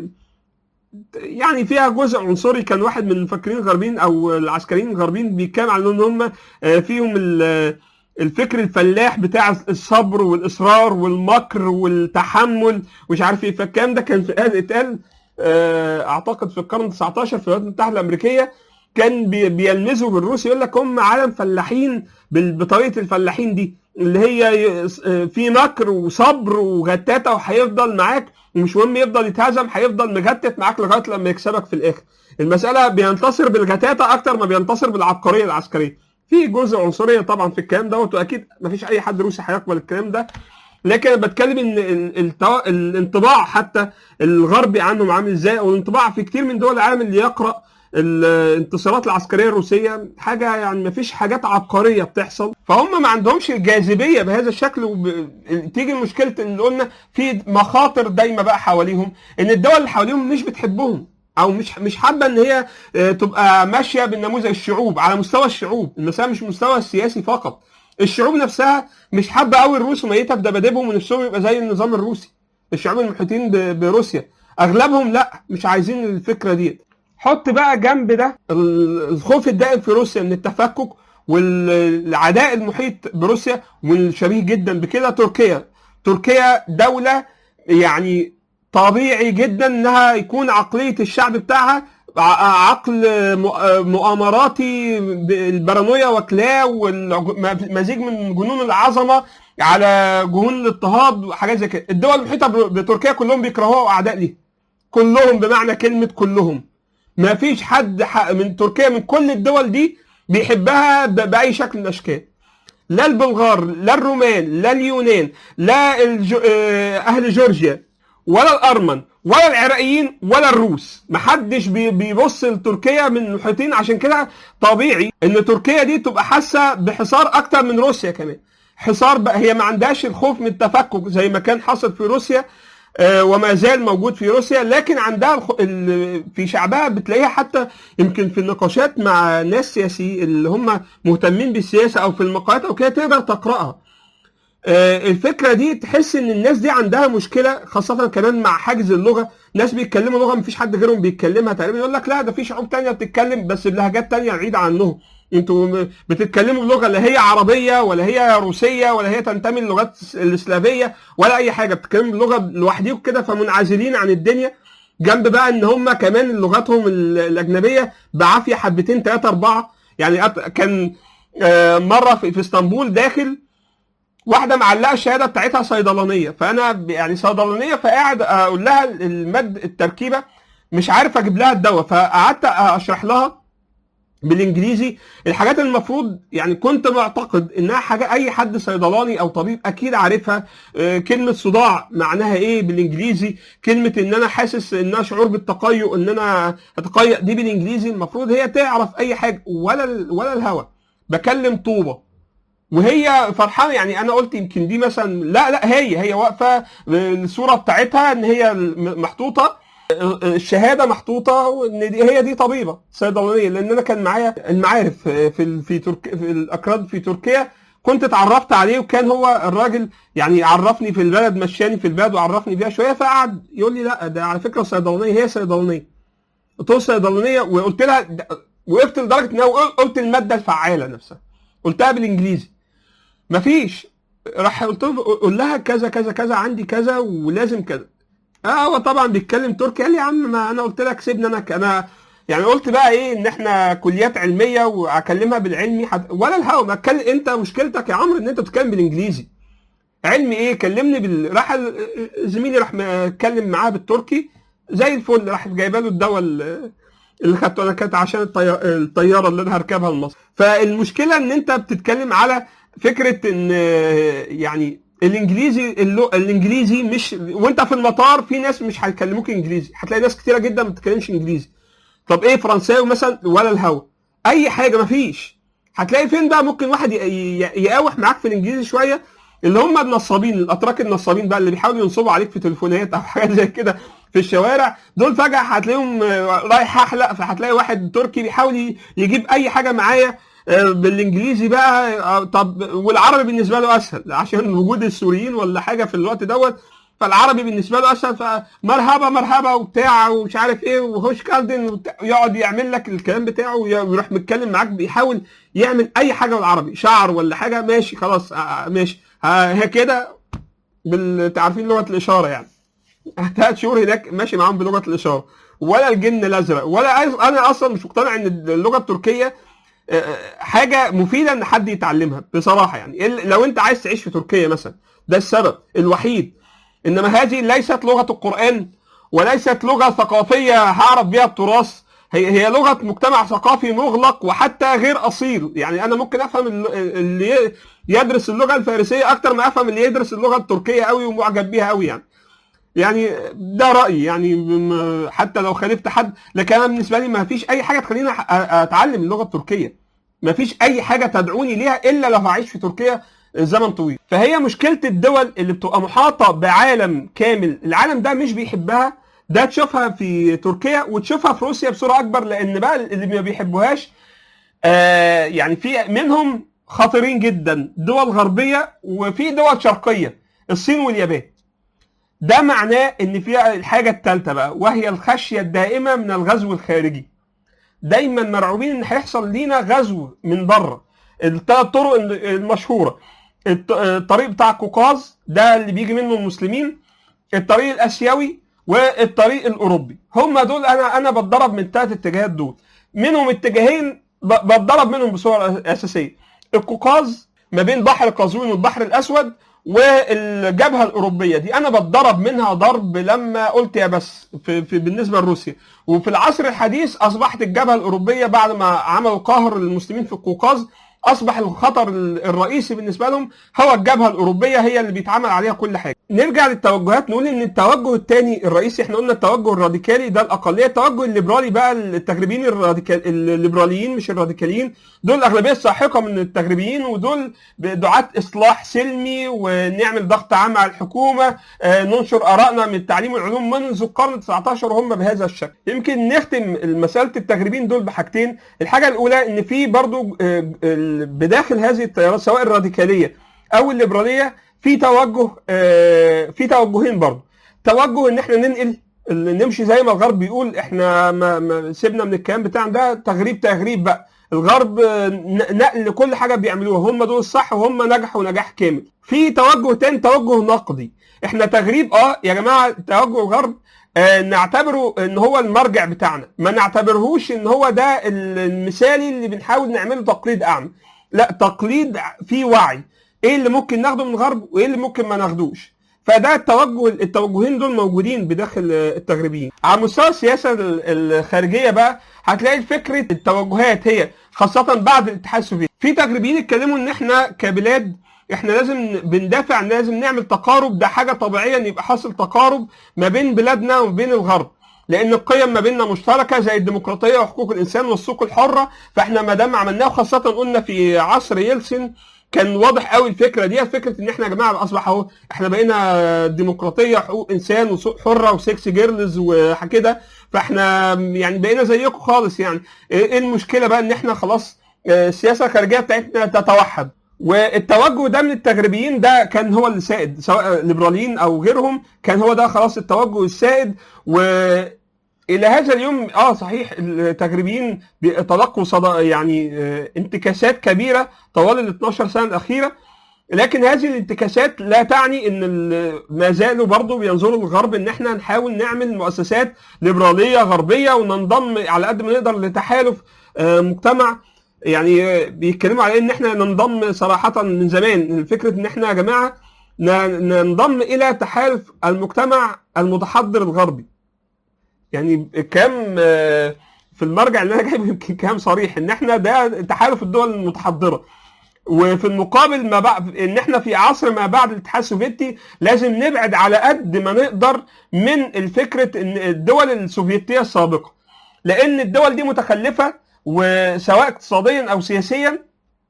Speaker 1: يعني فيها جزء عنصري كان واحد من المفكرين الغربيين او العسكريين الغربيين بيتكلم عن ان هم آه، فيهم ال- الفكر الفلاح بتاع الصبر والاصرار والمكر والتحمل ومش عارف ايه فالكلام ده كان في قال اتقال آه، اعتقد في القرن 19 في الولايات المتحده الامريكيه كان بي- بيلمزوا بالروس يقول لك هم عالم فلاحين بال- بطريقه الفلاحين دي اللي هي ي- في مكر وصبر وغتاتة وهيفضل معاك ومش مهم يفضل يتهزم هيفضل مغتت معاك لغايه لما يكسبك في الاخر المساله بينتصر بالغتاتة اكتر ما بينتصر بالعبقريه العسكريه في جزء عنصريه طبعا في الكلام دوت واكيد مفيش اي حد روسي هيقبل الكلام ده لكن انا بتكلم ان ال- التو- الانطباع حتى الغربي عنهم عامل ازاي او الانطباع في كتير من دول العالم اللي يقرا الانتصارات العسكريه الروسيه حاجه يعني ما فيش حاجات عبقريه بتحصل فهم ما عندهمش الجاذبيه بهذا الشكل وب... تيجي مشكله ان قلنا في مخاطر دايما بقى حواليهم ان الدول اللي حواليهم مش بتحبهم او مش مش حابه ان هي آه، تبقى ماشيه بالنموذج الشعوب على مستوى الشعوب المساله مش مستوى السياسي فقط الشعوب نفسها مش حابه قوي الروس وميته في دباديبهم ونفسهم يبقى زي النظام الروسي الشعوب المحيطين ب- بروسيا اغلبهم لا مش عايزين الفكره دي حط بقى جنب ده ال- الخوف الدائم في روسيا من التفكك والعداء المحيط بروسيا والشبيه جدا بكده تركيا تركيا دولة يعني طبيعي جدا انها يكون عقلية الشعب بتاعها ع- عقل م- مؤامراتي البارانويا واكلاه ومزيج من جنون العظمه على جنون الاضطهاد وحاجات زي كده الدول المحيطه ب- بتركيا كلهم بيكرهوها واعداء ليها كلهم بمعنى كلمه كلهم ما فيش حد ح- من تركيا من كل الدول دي بيحبها ب- باي شكل من الاشكال لا البلغار لا الرومان لا اليونان لا الجو... آه، اهل جورجيا ولا الارمن ولا العراقيين ولا الروس محدش بي- بيبص لتركيا من المحيطين عشان كده طبيعي ان تركيا دي تبقى حاسه بحصار اكتر من روسيا كمان حصار بقى هي ما عندهاش الخوف من التفكك زي ما كان حاصل في روسيا آه، وما زال موجود في روسيا لكن عندها الخ- ال- في شعبها بتلاقيها حتى يمكن في النقاشات مع ناس سياسي اللي هم مهتمين بالسياسه او في المقالات او كده تقدر تقراها آه، الفكره دي تحس ان الناس دي عندها مشكله خاصه كمان مع حاجز اللغه ناس بيتكلموا لغه مفيش حد غيرهم بيتكلمها تقريبا يقول لك لا ده في شعوب تانية بتتكلم بس بلهجات تانية بعيده عنهم انتوا م- بتتكلموا بلغه لا هي عربيه ولا هي روسيه ولا هي تنتمي للغات الاسلاميه ولا اي حاجه بتتكلموا بلغه لوحديكم كده فمنعزلين عن الدنيا جنب بقى ان هم كمان لغتهم ال- الاجنبيه بعافيه حبتين ثلاثه اربعه يعني أت- كان آه، مره في في اسطنبول داخل واحده معلقه الشهاده بتاعتها صيدلانيه فانا ب- يعني صيدلانيه فقاعد اقول لها المد التركيبه مش عارف اجيب لها الدواء فقعدت اشرح لها بالانجليزي الحاجات اللي المفروض يعني كنت معتقد انها حاجه اي حد صيدلاني او طبيب اكيد عارفها آه، كلمه صداع معناها ايه بالانجليزي كلمه ان انا حاسس انها شعور بالتقيؤ ان انا اتقيأ دي بالانجليزي المفروض هي تعرف اي حاجه ولا ال- ولا الهوا بكلم طوبه وهي فرحانه يعني انا قلت يمكن دي مثلا لا لا هي هي واقفه الصوره بتاعتها ان هي محطوطه الشهاده محطوطه وان دي هي دي طبيبه صيدلانيه لان انا كان معايا المعارف في ال- في ترك في الاكراد في تركيا كنت اتعرفت عليه وكان هو الراجل يعني عرفني في البلد مشاني في البلد وعرفني بيها شويه فقعد يقول لي لا ده على فكره صيدلانيه هي صيدلانيه قلت له صيدلانيه وقلت لها ده- وقفت لدرجه ان أنا قلت الماده الفعاله نفسها قلتها بالانجليزي مفيش راح قلت له قول لها كذا كذا كذا عندي كذا ولازم كذا اه هو طبعا بيتكلم تركي قال لي يا عم ما انا قلت لك سيبني انا انا يعني قلت بقى ايه ان احنا كليات علميه واكلمها بالعلمي حد... ولا الهوا ما اتكلم انت مشكلتك يا عمرو ان انت بتتكلم بالانجليزي علمي ايه كلمني بال... راح ال- زميلي راح اتكلم معاه بالتركي زي الفل راح جايبه له الدواء ال- اللي خدته انا كانت عشان الطي... الطياره اللي انا هركبها لمصر فالمشكله ان انت بتتكلم على فكره ان يعني الانجليزي اللو... الانجليزي مش وانت في المطار في ناس مش هيكلموك انجليزي هتلاقي ناس كتيره جدا ما بتتكلمش انجليزي طب ايه فرنساوي مثلا ولا الهوا اي حاجه مفيش هتلاقي فين بقى ممكن واحد ي- ي- يقاوح معاك في الانجليزي شويه اللي هم النصابين الاتراك النصابين بقى اللي بيحاولوا ينصبوا عليك في تليفونات او حاجات زي كده في الشوارع دول فجاه هتلاقيهم آه، رايح احلق فهتلاقي واحد تركي بيحاول ي- يجيب اي حاجه معايا آه، بالانجليزي بقى آه، طب والعربي بالنسبه له اسهل عشان وجود السوريين ولا حاجه في الوقت دوت فالعربي بالنسبه له اسهل فمرحبا مرحبا وبتاع ومش عارف ايه وهوش كاردن وبتاع، يقعد يعمل لك الكلام بتاعه وي- ويروح متكلم معاك بيحاول يعمل اي حاجه بالعربي شعر ولا حاجه ماشي خلاص آه، ماشي ها هي كده بال عارفين لغه الاشاره يعني ثلاث شهور هناك ماشي معاهم بلغه الاشاره ولا الجن الازرق ولا عايز انا اصلا مش مقتنع ان اللغه التركيه آه، حاجه مفيده ان حد يتعلمها بصراحه يعني ال- لو انت عايز تعيش في تركيا مثلا ده السبب الوحيد انما هذه ليست لغه القران وليست لغه ثقافيه هعرف بيها التراث هي هي لغه مجتمع ثقافي مغلق وحتى غير اصيل يعني انا ممكن افهم ال- اللي يدرس اللغه الفارسيه اكتر ما افهم اللي يدرس اللغه التركيه قوي ومعجب بيها قوي يعني يعني ده رايي يعني م- حتى لو خالفت حد لكن انا بالنسبه لي ما فيش اي حاجه تخليني أ- اتعلم اللغه التركيه ما فيش اي حاجه تدعوني ليها الا لو هعيش في تركيا زمن طويل فهي مشكله الدول اللي بتبقى محاطه بعالم كامل العالم ده مش بيحبها ده تشوفها في تركيا وتشوفها في روسيا بصوره اكبر لان بقى اللي ما بيحبوهاش آه يعني في منهم خطيرين جدا دول غربيه وفي دول شرقيه الصين واليابان ده معناه ان في الحاجه الثالثه بقى وهي الخشيه الدائمه من الغزو الخارجي دايما مرعوبين ان هيحصل لينا غزو من بره الثلاث طرق المشهوره الط- الطريق بتاع القوقاز ده اللي بيجي منه المسلمين الطريق الاسيوي والطريق الاوروبي هم دول انا انا بتضرب من الثلاث اتجاهات دول منهم اتجاهين ب- بتضرب منهم بصوره اساسيه القوقاز ما بين بحر قزوين والبحر الاسود والجبهه الاوروبيه دي انا بتضرب منها ضرب لما قلت يا بس في, في بالنسبه لروسيا وفي العصر الحديث اصبحت الجبهه الاوروبيه بعد ما عملوا قهر للمسلمين في القوقاز اصبح الخطر ال- الرئيسي بالنسبه لهم هو الجبهه الاوروبيه هي اللي بيتعمل عليها كل حاجه. نرجع للتوجهات نقول ان التوجه الثاني الرئيسي احنا قلنا التوجه الراديكالي ده الاقليه، التوجه الليبرالي بقى التغريبيين الراديكال الليبراليين مش الراديكاليين دول الاغلبيه الساحقه من التغريبيين ودول دعاة اصلاح سلمي ونعمل ضغط عام على الحكومه آه، ننشر ارائنا من التعليم والعلوم منذ القرن 19 وهم بهذا الشكل. يمكن نختم مساله التغريبين دول بحاجتين، الحاجه الاولى ان في برضو آه، ال- بداخل هذه التيارات سواء الراديكاليه او الليبراليه في توجه آه، في توجهين برضو توجه ان احنا ننقل ال- نمشي زي ما الغرب بيقول احنا ما ما سيبنا من الكلام بتاعنا ده تغريب تغريب بقى الغرب آه، ن- نقل كل حاجه بيعملوها هم دول الصح وهم نجحوا نجاح كامل في توجه تاني توجه نقدي احنا تغريب اه يا جماعه توجه الغرب آه نعتبره ان هو المرجع بتاعنا ما نعتبرهوش ان هو ده ال- المثالي اللي بنحاول نعمله تقليد اعمى لا تقليد فيه وعي ايه اللي ممكن ناخده من الغرب وايه اللي ممكن ما ناخدوش فده التوجه التوجهين دول موجودين بداخل التغريبيين على مستوى السياسه ال- الخارجيه بقى هتلاقي فكره التوجهات هي خاصه بعد الاتحاد السوفيتي في تغريبيين اتكلموا ان احنا كبلاد احنا لازم بندافع إن لازم نعمل تقارب ده حاجه طبيعيه ان يبقى حاصل تقارب ما بين بلادنا وبين الغرب لان القيم ما بيننا مشتركه زي الديمقراطيه وحقوق الانسان والسوق الحره فاحنا ما دام عملناه وخاصه قلنا في عصر يلسن كان واضح قوي الفكره دي فكره ان احنا يا جماعه اصبح اهو احنا بقينا ديمقراطيه حقوق انسان وسوق حره وسكس جيرلز وكده فاحنا يعني بقينا زيكم خالص يعني ايه المشكله بقى ان احنا خلاص آه، السياسه الخارجيه بتاعتنا تتوحد والتوجه ده من التغريبيين ده كان هو اللي سائد سواء ليبراليين او غيرهم كان هو ده خلاص التوجه السائد و الى هذا اليوم اه صحيح التغريبيين تلقوا صدى يعني آه، انتكاسات كبيره طوال ال 12 سنه الاخيره لكن هذه الانتكاسات لا تعني ان ال- ما زالوا برضه بينظروا للغرب ان احنا نحاول نعمل مؤسسات ليبراليه غربيه وننضم على قد ما نقدر لتحالف آه، مجتمع يعني آه، بيتكلموا على ان احنا ننضم صراحه من زمان فكره ان احنا يا جماعه ن- ننضم الى تحالف المجتمع المتحضر الغربي يعني كام آه، في المرجع اللي انا جايبه يمكن كلام صريح ان احنا ده تحالف الدول المتحضره وفي المقابل ما بعد ان احنا في عصر ما بعد الاتحاد السوفيتي لازم نبعد على قد ما نقدر من الفكره ان الدول السوفيتيه السابقه لان الدول دي متخلفه وسواء اقتصاديا او سياسيا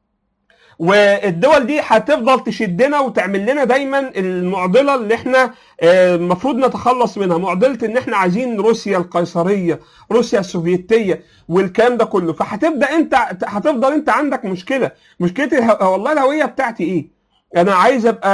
Speaker 1: والدول دي هتفضل تشدنا وتعمل لنا دايما المعضله اللي احنا آه، المفروض نتخلص منها معضله ان احنا عايزين روسيا القيصريه روسيا السوفيتيه والكلام ده كله فهتبدا انت هتفضل انت عندك مشكله مشكله اله- والله الهويه بتاعتي ايه انا عايز ابقى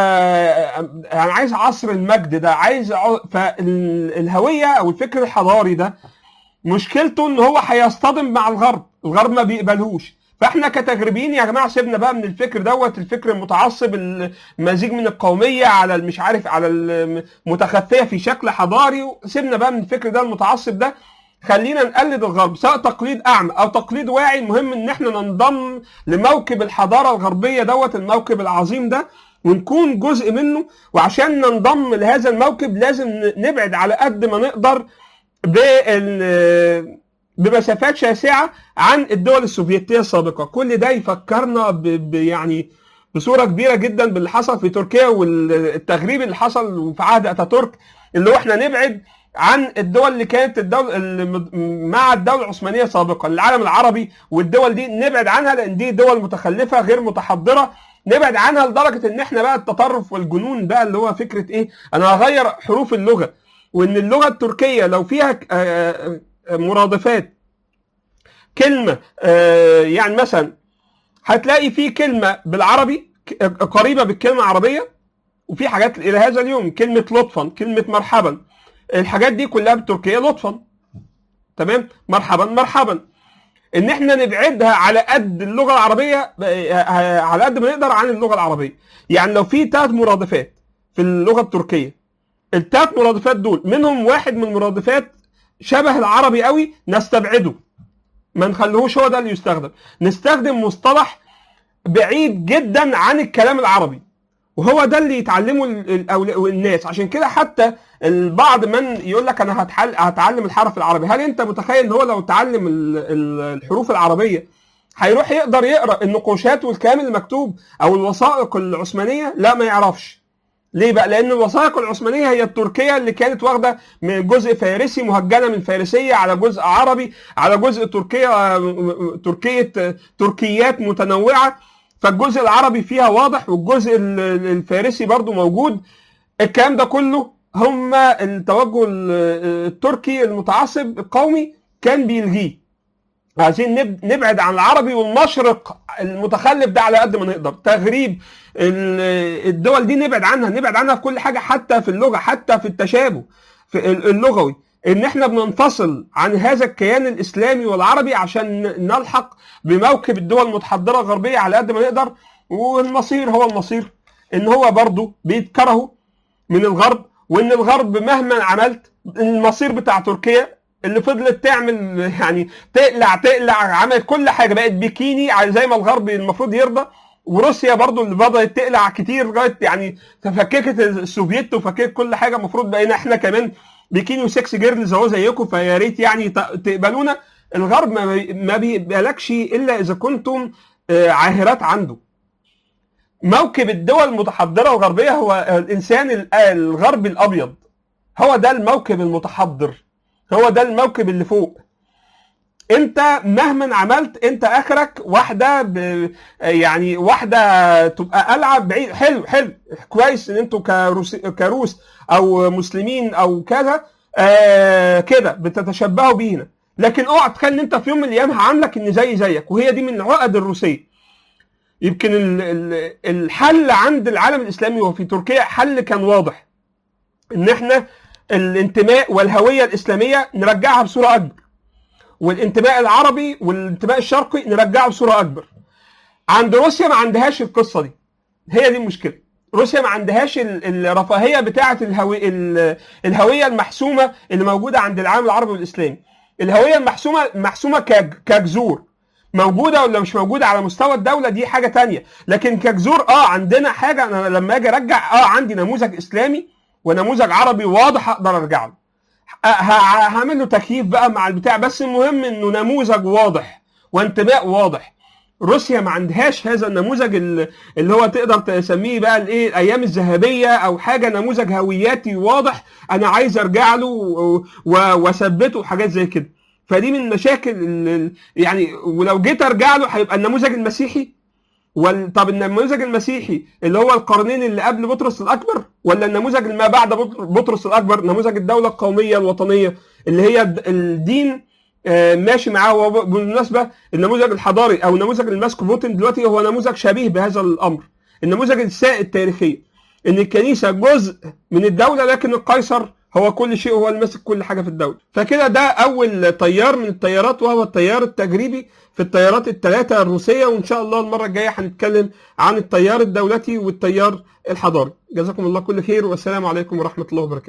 Speaker 1: انا عايز عصر المجد ده عايز ع- فالهويه او الفكر الحضاري ده مشكلته ان هو هيصطدم مع الغرب الغرب ما بيقبلهوش فاحنا كتجريبيين يا جماعه سيبنا بقى من الفكر دوت الفكر المتعصب المزيج من القوميه على مش عارف على المتخفيه في شكل حضاري سيبنا بقى من الفكر ده المتعصب ده خلينا نقلد الغرب سواء تقليد اعمى او تقليد واعي المهم ان احنا ننضم لموكب الحضاره الغربيه دوت الموكب العظيم ده ونكون جزء منه وعشان ننضم لهذا الموكب لازم نبعد على قد ما نقدر بال- بمسافات شاسعه عن الدول السوفيتيه السابقه كل ده يفكرنا ب ب- يعني بصوره كبيره جدا باللي حصل في تركيا والتغريب اللي حصل في عهد اتاتورك اللي هو احنا نبعد عن الدول اللي كانت الدول اللي مد- مع الدوله العثمانيه سابقا العالم العربي والدول دي نبعد عنها لان دي دول متخلفه غير متحضره نبعد عنها لدرجه ان احنا بقى التطرف والجنون بقى اللي هو فكره ايه انا هغير حروف اللغه وان اللغه التركيه لو فيها ك- آه، آه، مرادفات كلمه آه، يعني مثلا هتلاقي في كلمه بالعربي ك- قريبه بالكلمه العربيه وفي حاجات الى هذا اليوم كلمه لطفا كلمه مرحبا الحاجات دي كلها بالتركيه لطفا تمام مرحبا مرحبا ان احنا نبعدها على قد اللغه العربيه آه، على قد ما نقدر عن اللغه العربيه يعني لو في ثلاث مرادفات في اللغه التركيه الثلاث مرادفات دول منهم واحد من المرادفات شبه العربي قوي نستبعده ما نخليهوش هو ده اللي يستخدم نستخدم مصطلح بعيد جدا عن الكلام العربي وهو ده اللي يتعلمه ال- ال- أو- الناس عشان كده حتى البعض من يقول لك انا هتحل هتعلم الحرف العربي هل انت متخيل ان هو لو تعلم ال- ال- الحروف العربيه هيروح يقدر يقرا النقوشات والكلام المكتوب او الوثائق العثمانيه لا ما يعرفش ليه بقى؟ لأن الوثائق العثمانية هي التركية اللي كانت واخدة من جزء فارسي مهجنة من فارسية على جزء عربي على جزء تركية تركية تركيات متنوعة فالجزء العربي فيها واضح والجزء ال- الفارسي برضو موجود الكلام ده كله هم التوجه ال- التركي المتعصب القومي كان بيلغيه عايزين نب- نبعد عن العربي والمشرق المتخلف ده على قد ما نقدر تغريب ال- الدول دي نبعد عنها نبعد عنها في كل حاجه حتى في اللغه حتى في التشابه في ال- اللغوي ان احنا بننفصل عن هذا الكيان الاسلامي والعربي عشان ن- نلحق بموكب الدول المتحضره الغربيه على قد ما نقدر والمصير هو المصير ان هو برضه بيتكرهوا من الغرب وان الغرب مهما عملت المصير بتاع تركيا اللي فضلت تعمل يعني تقلع تقلع عملت كل حاجه بقت بيكيني على زي ما الغرب المفروض يرضى وروسيا برضو اللي بدات تقلع كتير لغايه يعني فككت السوفيت وفككت كل حاجه المفروض بقينا احنا كمان بيكيني وسكس جيرلز اهو زيكم فيا ريت يعني ت- تقبلونا الغرب ما بي- ما بيقبلكش الا اذا كنتم آه، عاهرات عنده موكب الدول المتحضره الغربيه هو الانسان ال- الغربي الابيض هو ده الموكب المتحضر هو ده الموكب اللي فوق انت مهما عملت انت اخرك واحده ب... يعني واحده تبقى قلعه بعيد حلو حلو كويس ان انتوا كروس كروس او مسلمين او كذا آه كده بتتشبهوا بينا لكن اوعى تخيل ان انت في يوم من الايام هعاملك ان زي زيك وهي دي من العقد الروسيه يمكن ال- ال- الحل عند العالم الاسلامي وفي تركيا حل كان واضح ان احنا الانتماء والهويه الاسلاميه نرجعها بصوره اكبر والانتماء العربي والانتماء الشرقي نرجعه بصوره اكبر عند روسيا ما عندهاش القصه دي هي دي المشكله روسيا ما عندهاش ال- الرفاهيه بتاعه الهوي ال- الهويه المحسومه اللي موجوده عند العالم العربي والاسلامي الهويه المحسومه محسومه كج- كجذور موجوده ولا مش موجوده على مستوى الدوله دي حاجه تانية لكن كجذور اه عندنا حاجه انا لما اجي ارجع اه عندي نموذج اسلامي ونموذج عربي واضح اقدر ارجع له ه- ه- هعمل له تكييف بقى مع البتاع بس المهم انه نموذج واضح وانتماء واضح روسيا ما عندهاش هذا النموذج ال- اللي هو تقدر تسميه بقى الايه الايام الذهبيه او حاجه نموذج هوياتي واضح انا عايز ارجع له و- و- واثبته وحاجات زي كده فدي من المشاكل ال- ال- يعني ولو جيت ارجع له هيبقى النموذج المسيحي وال... طب النموذج المسيحي اللي هو القرنين اللي قبل بطرس الاكبر ولا النموذج اللي ما بعد بط- بطرس الاكبر نموذج الدوله القوميه الوطنيه اللي هي الد- الدين آه، ماشي معاه وبالمناسبه النموذج الحضاري او النموذج اللي ماسكه بوتين دلوقتي هو نموذج شبيه بهذا الامر النموذج السائد التاريخيا ان الكنيسه جزء من الدوله لكن القيصر هو كل شيء هو اللي ماسك كل حاجه في الدوله فكده ده اول تيار من التيارات وهو التيار التجريبي في التيارات الثلاثه الروسيه وان شاء الله المره الجايه هنتكلم عن التيار الدولتي والتيار الحضاري جزاكم الله كل خير والسلام عليكم ورحمه الله وبركاته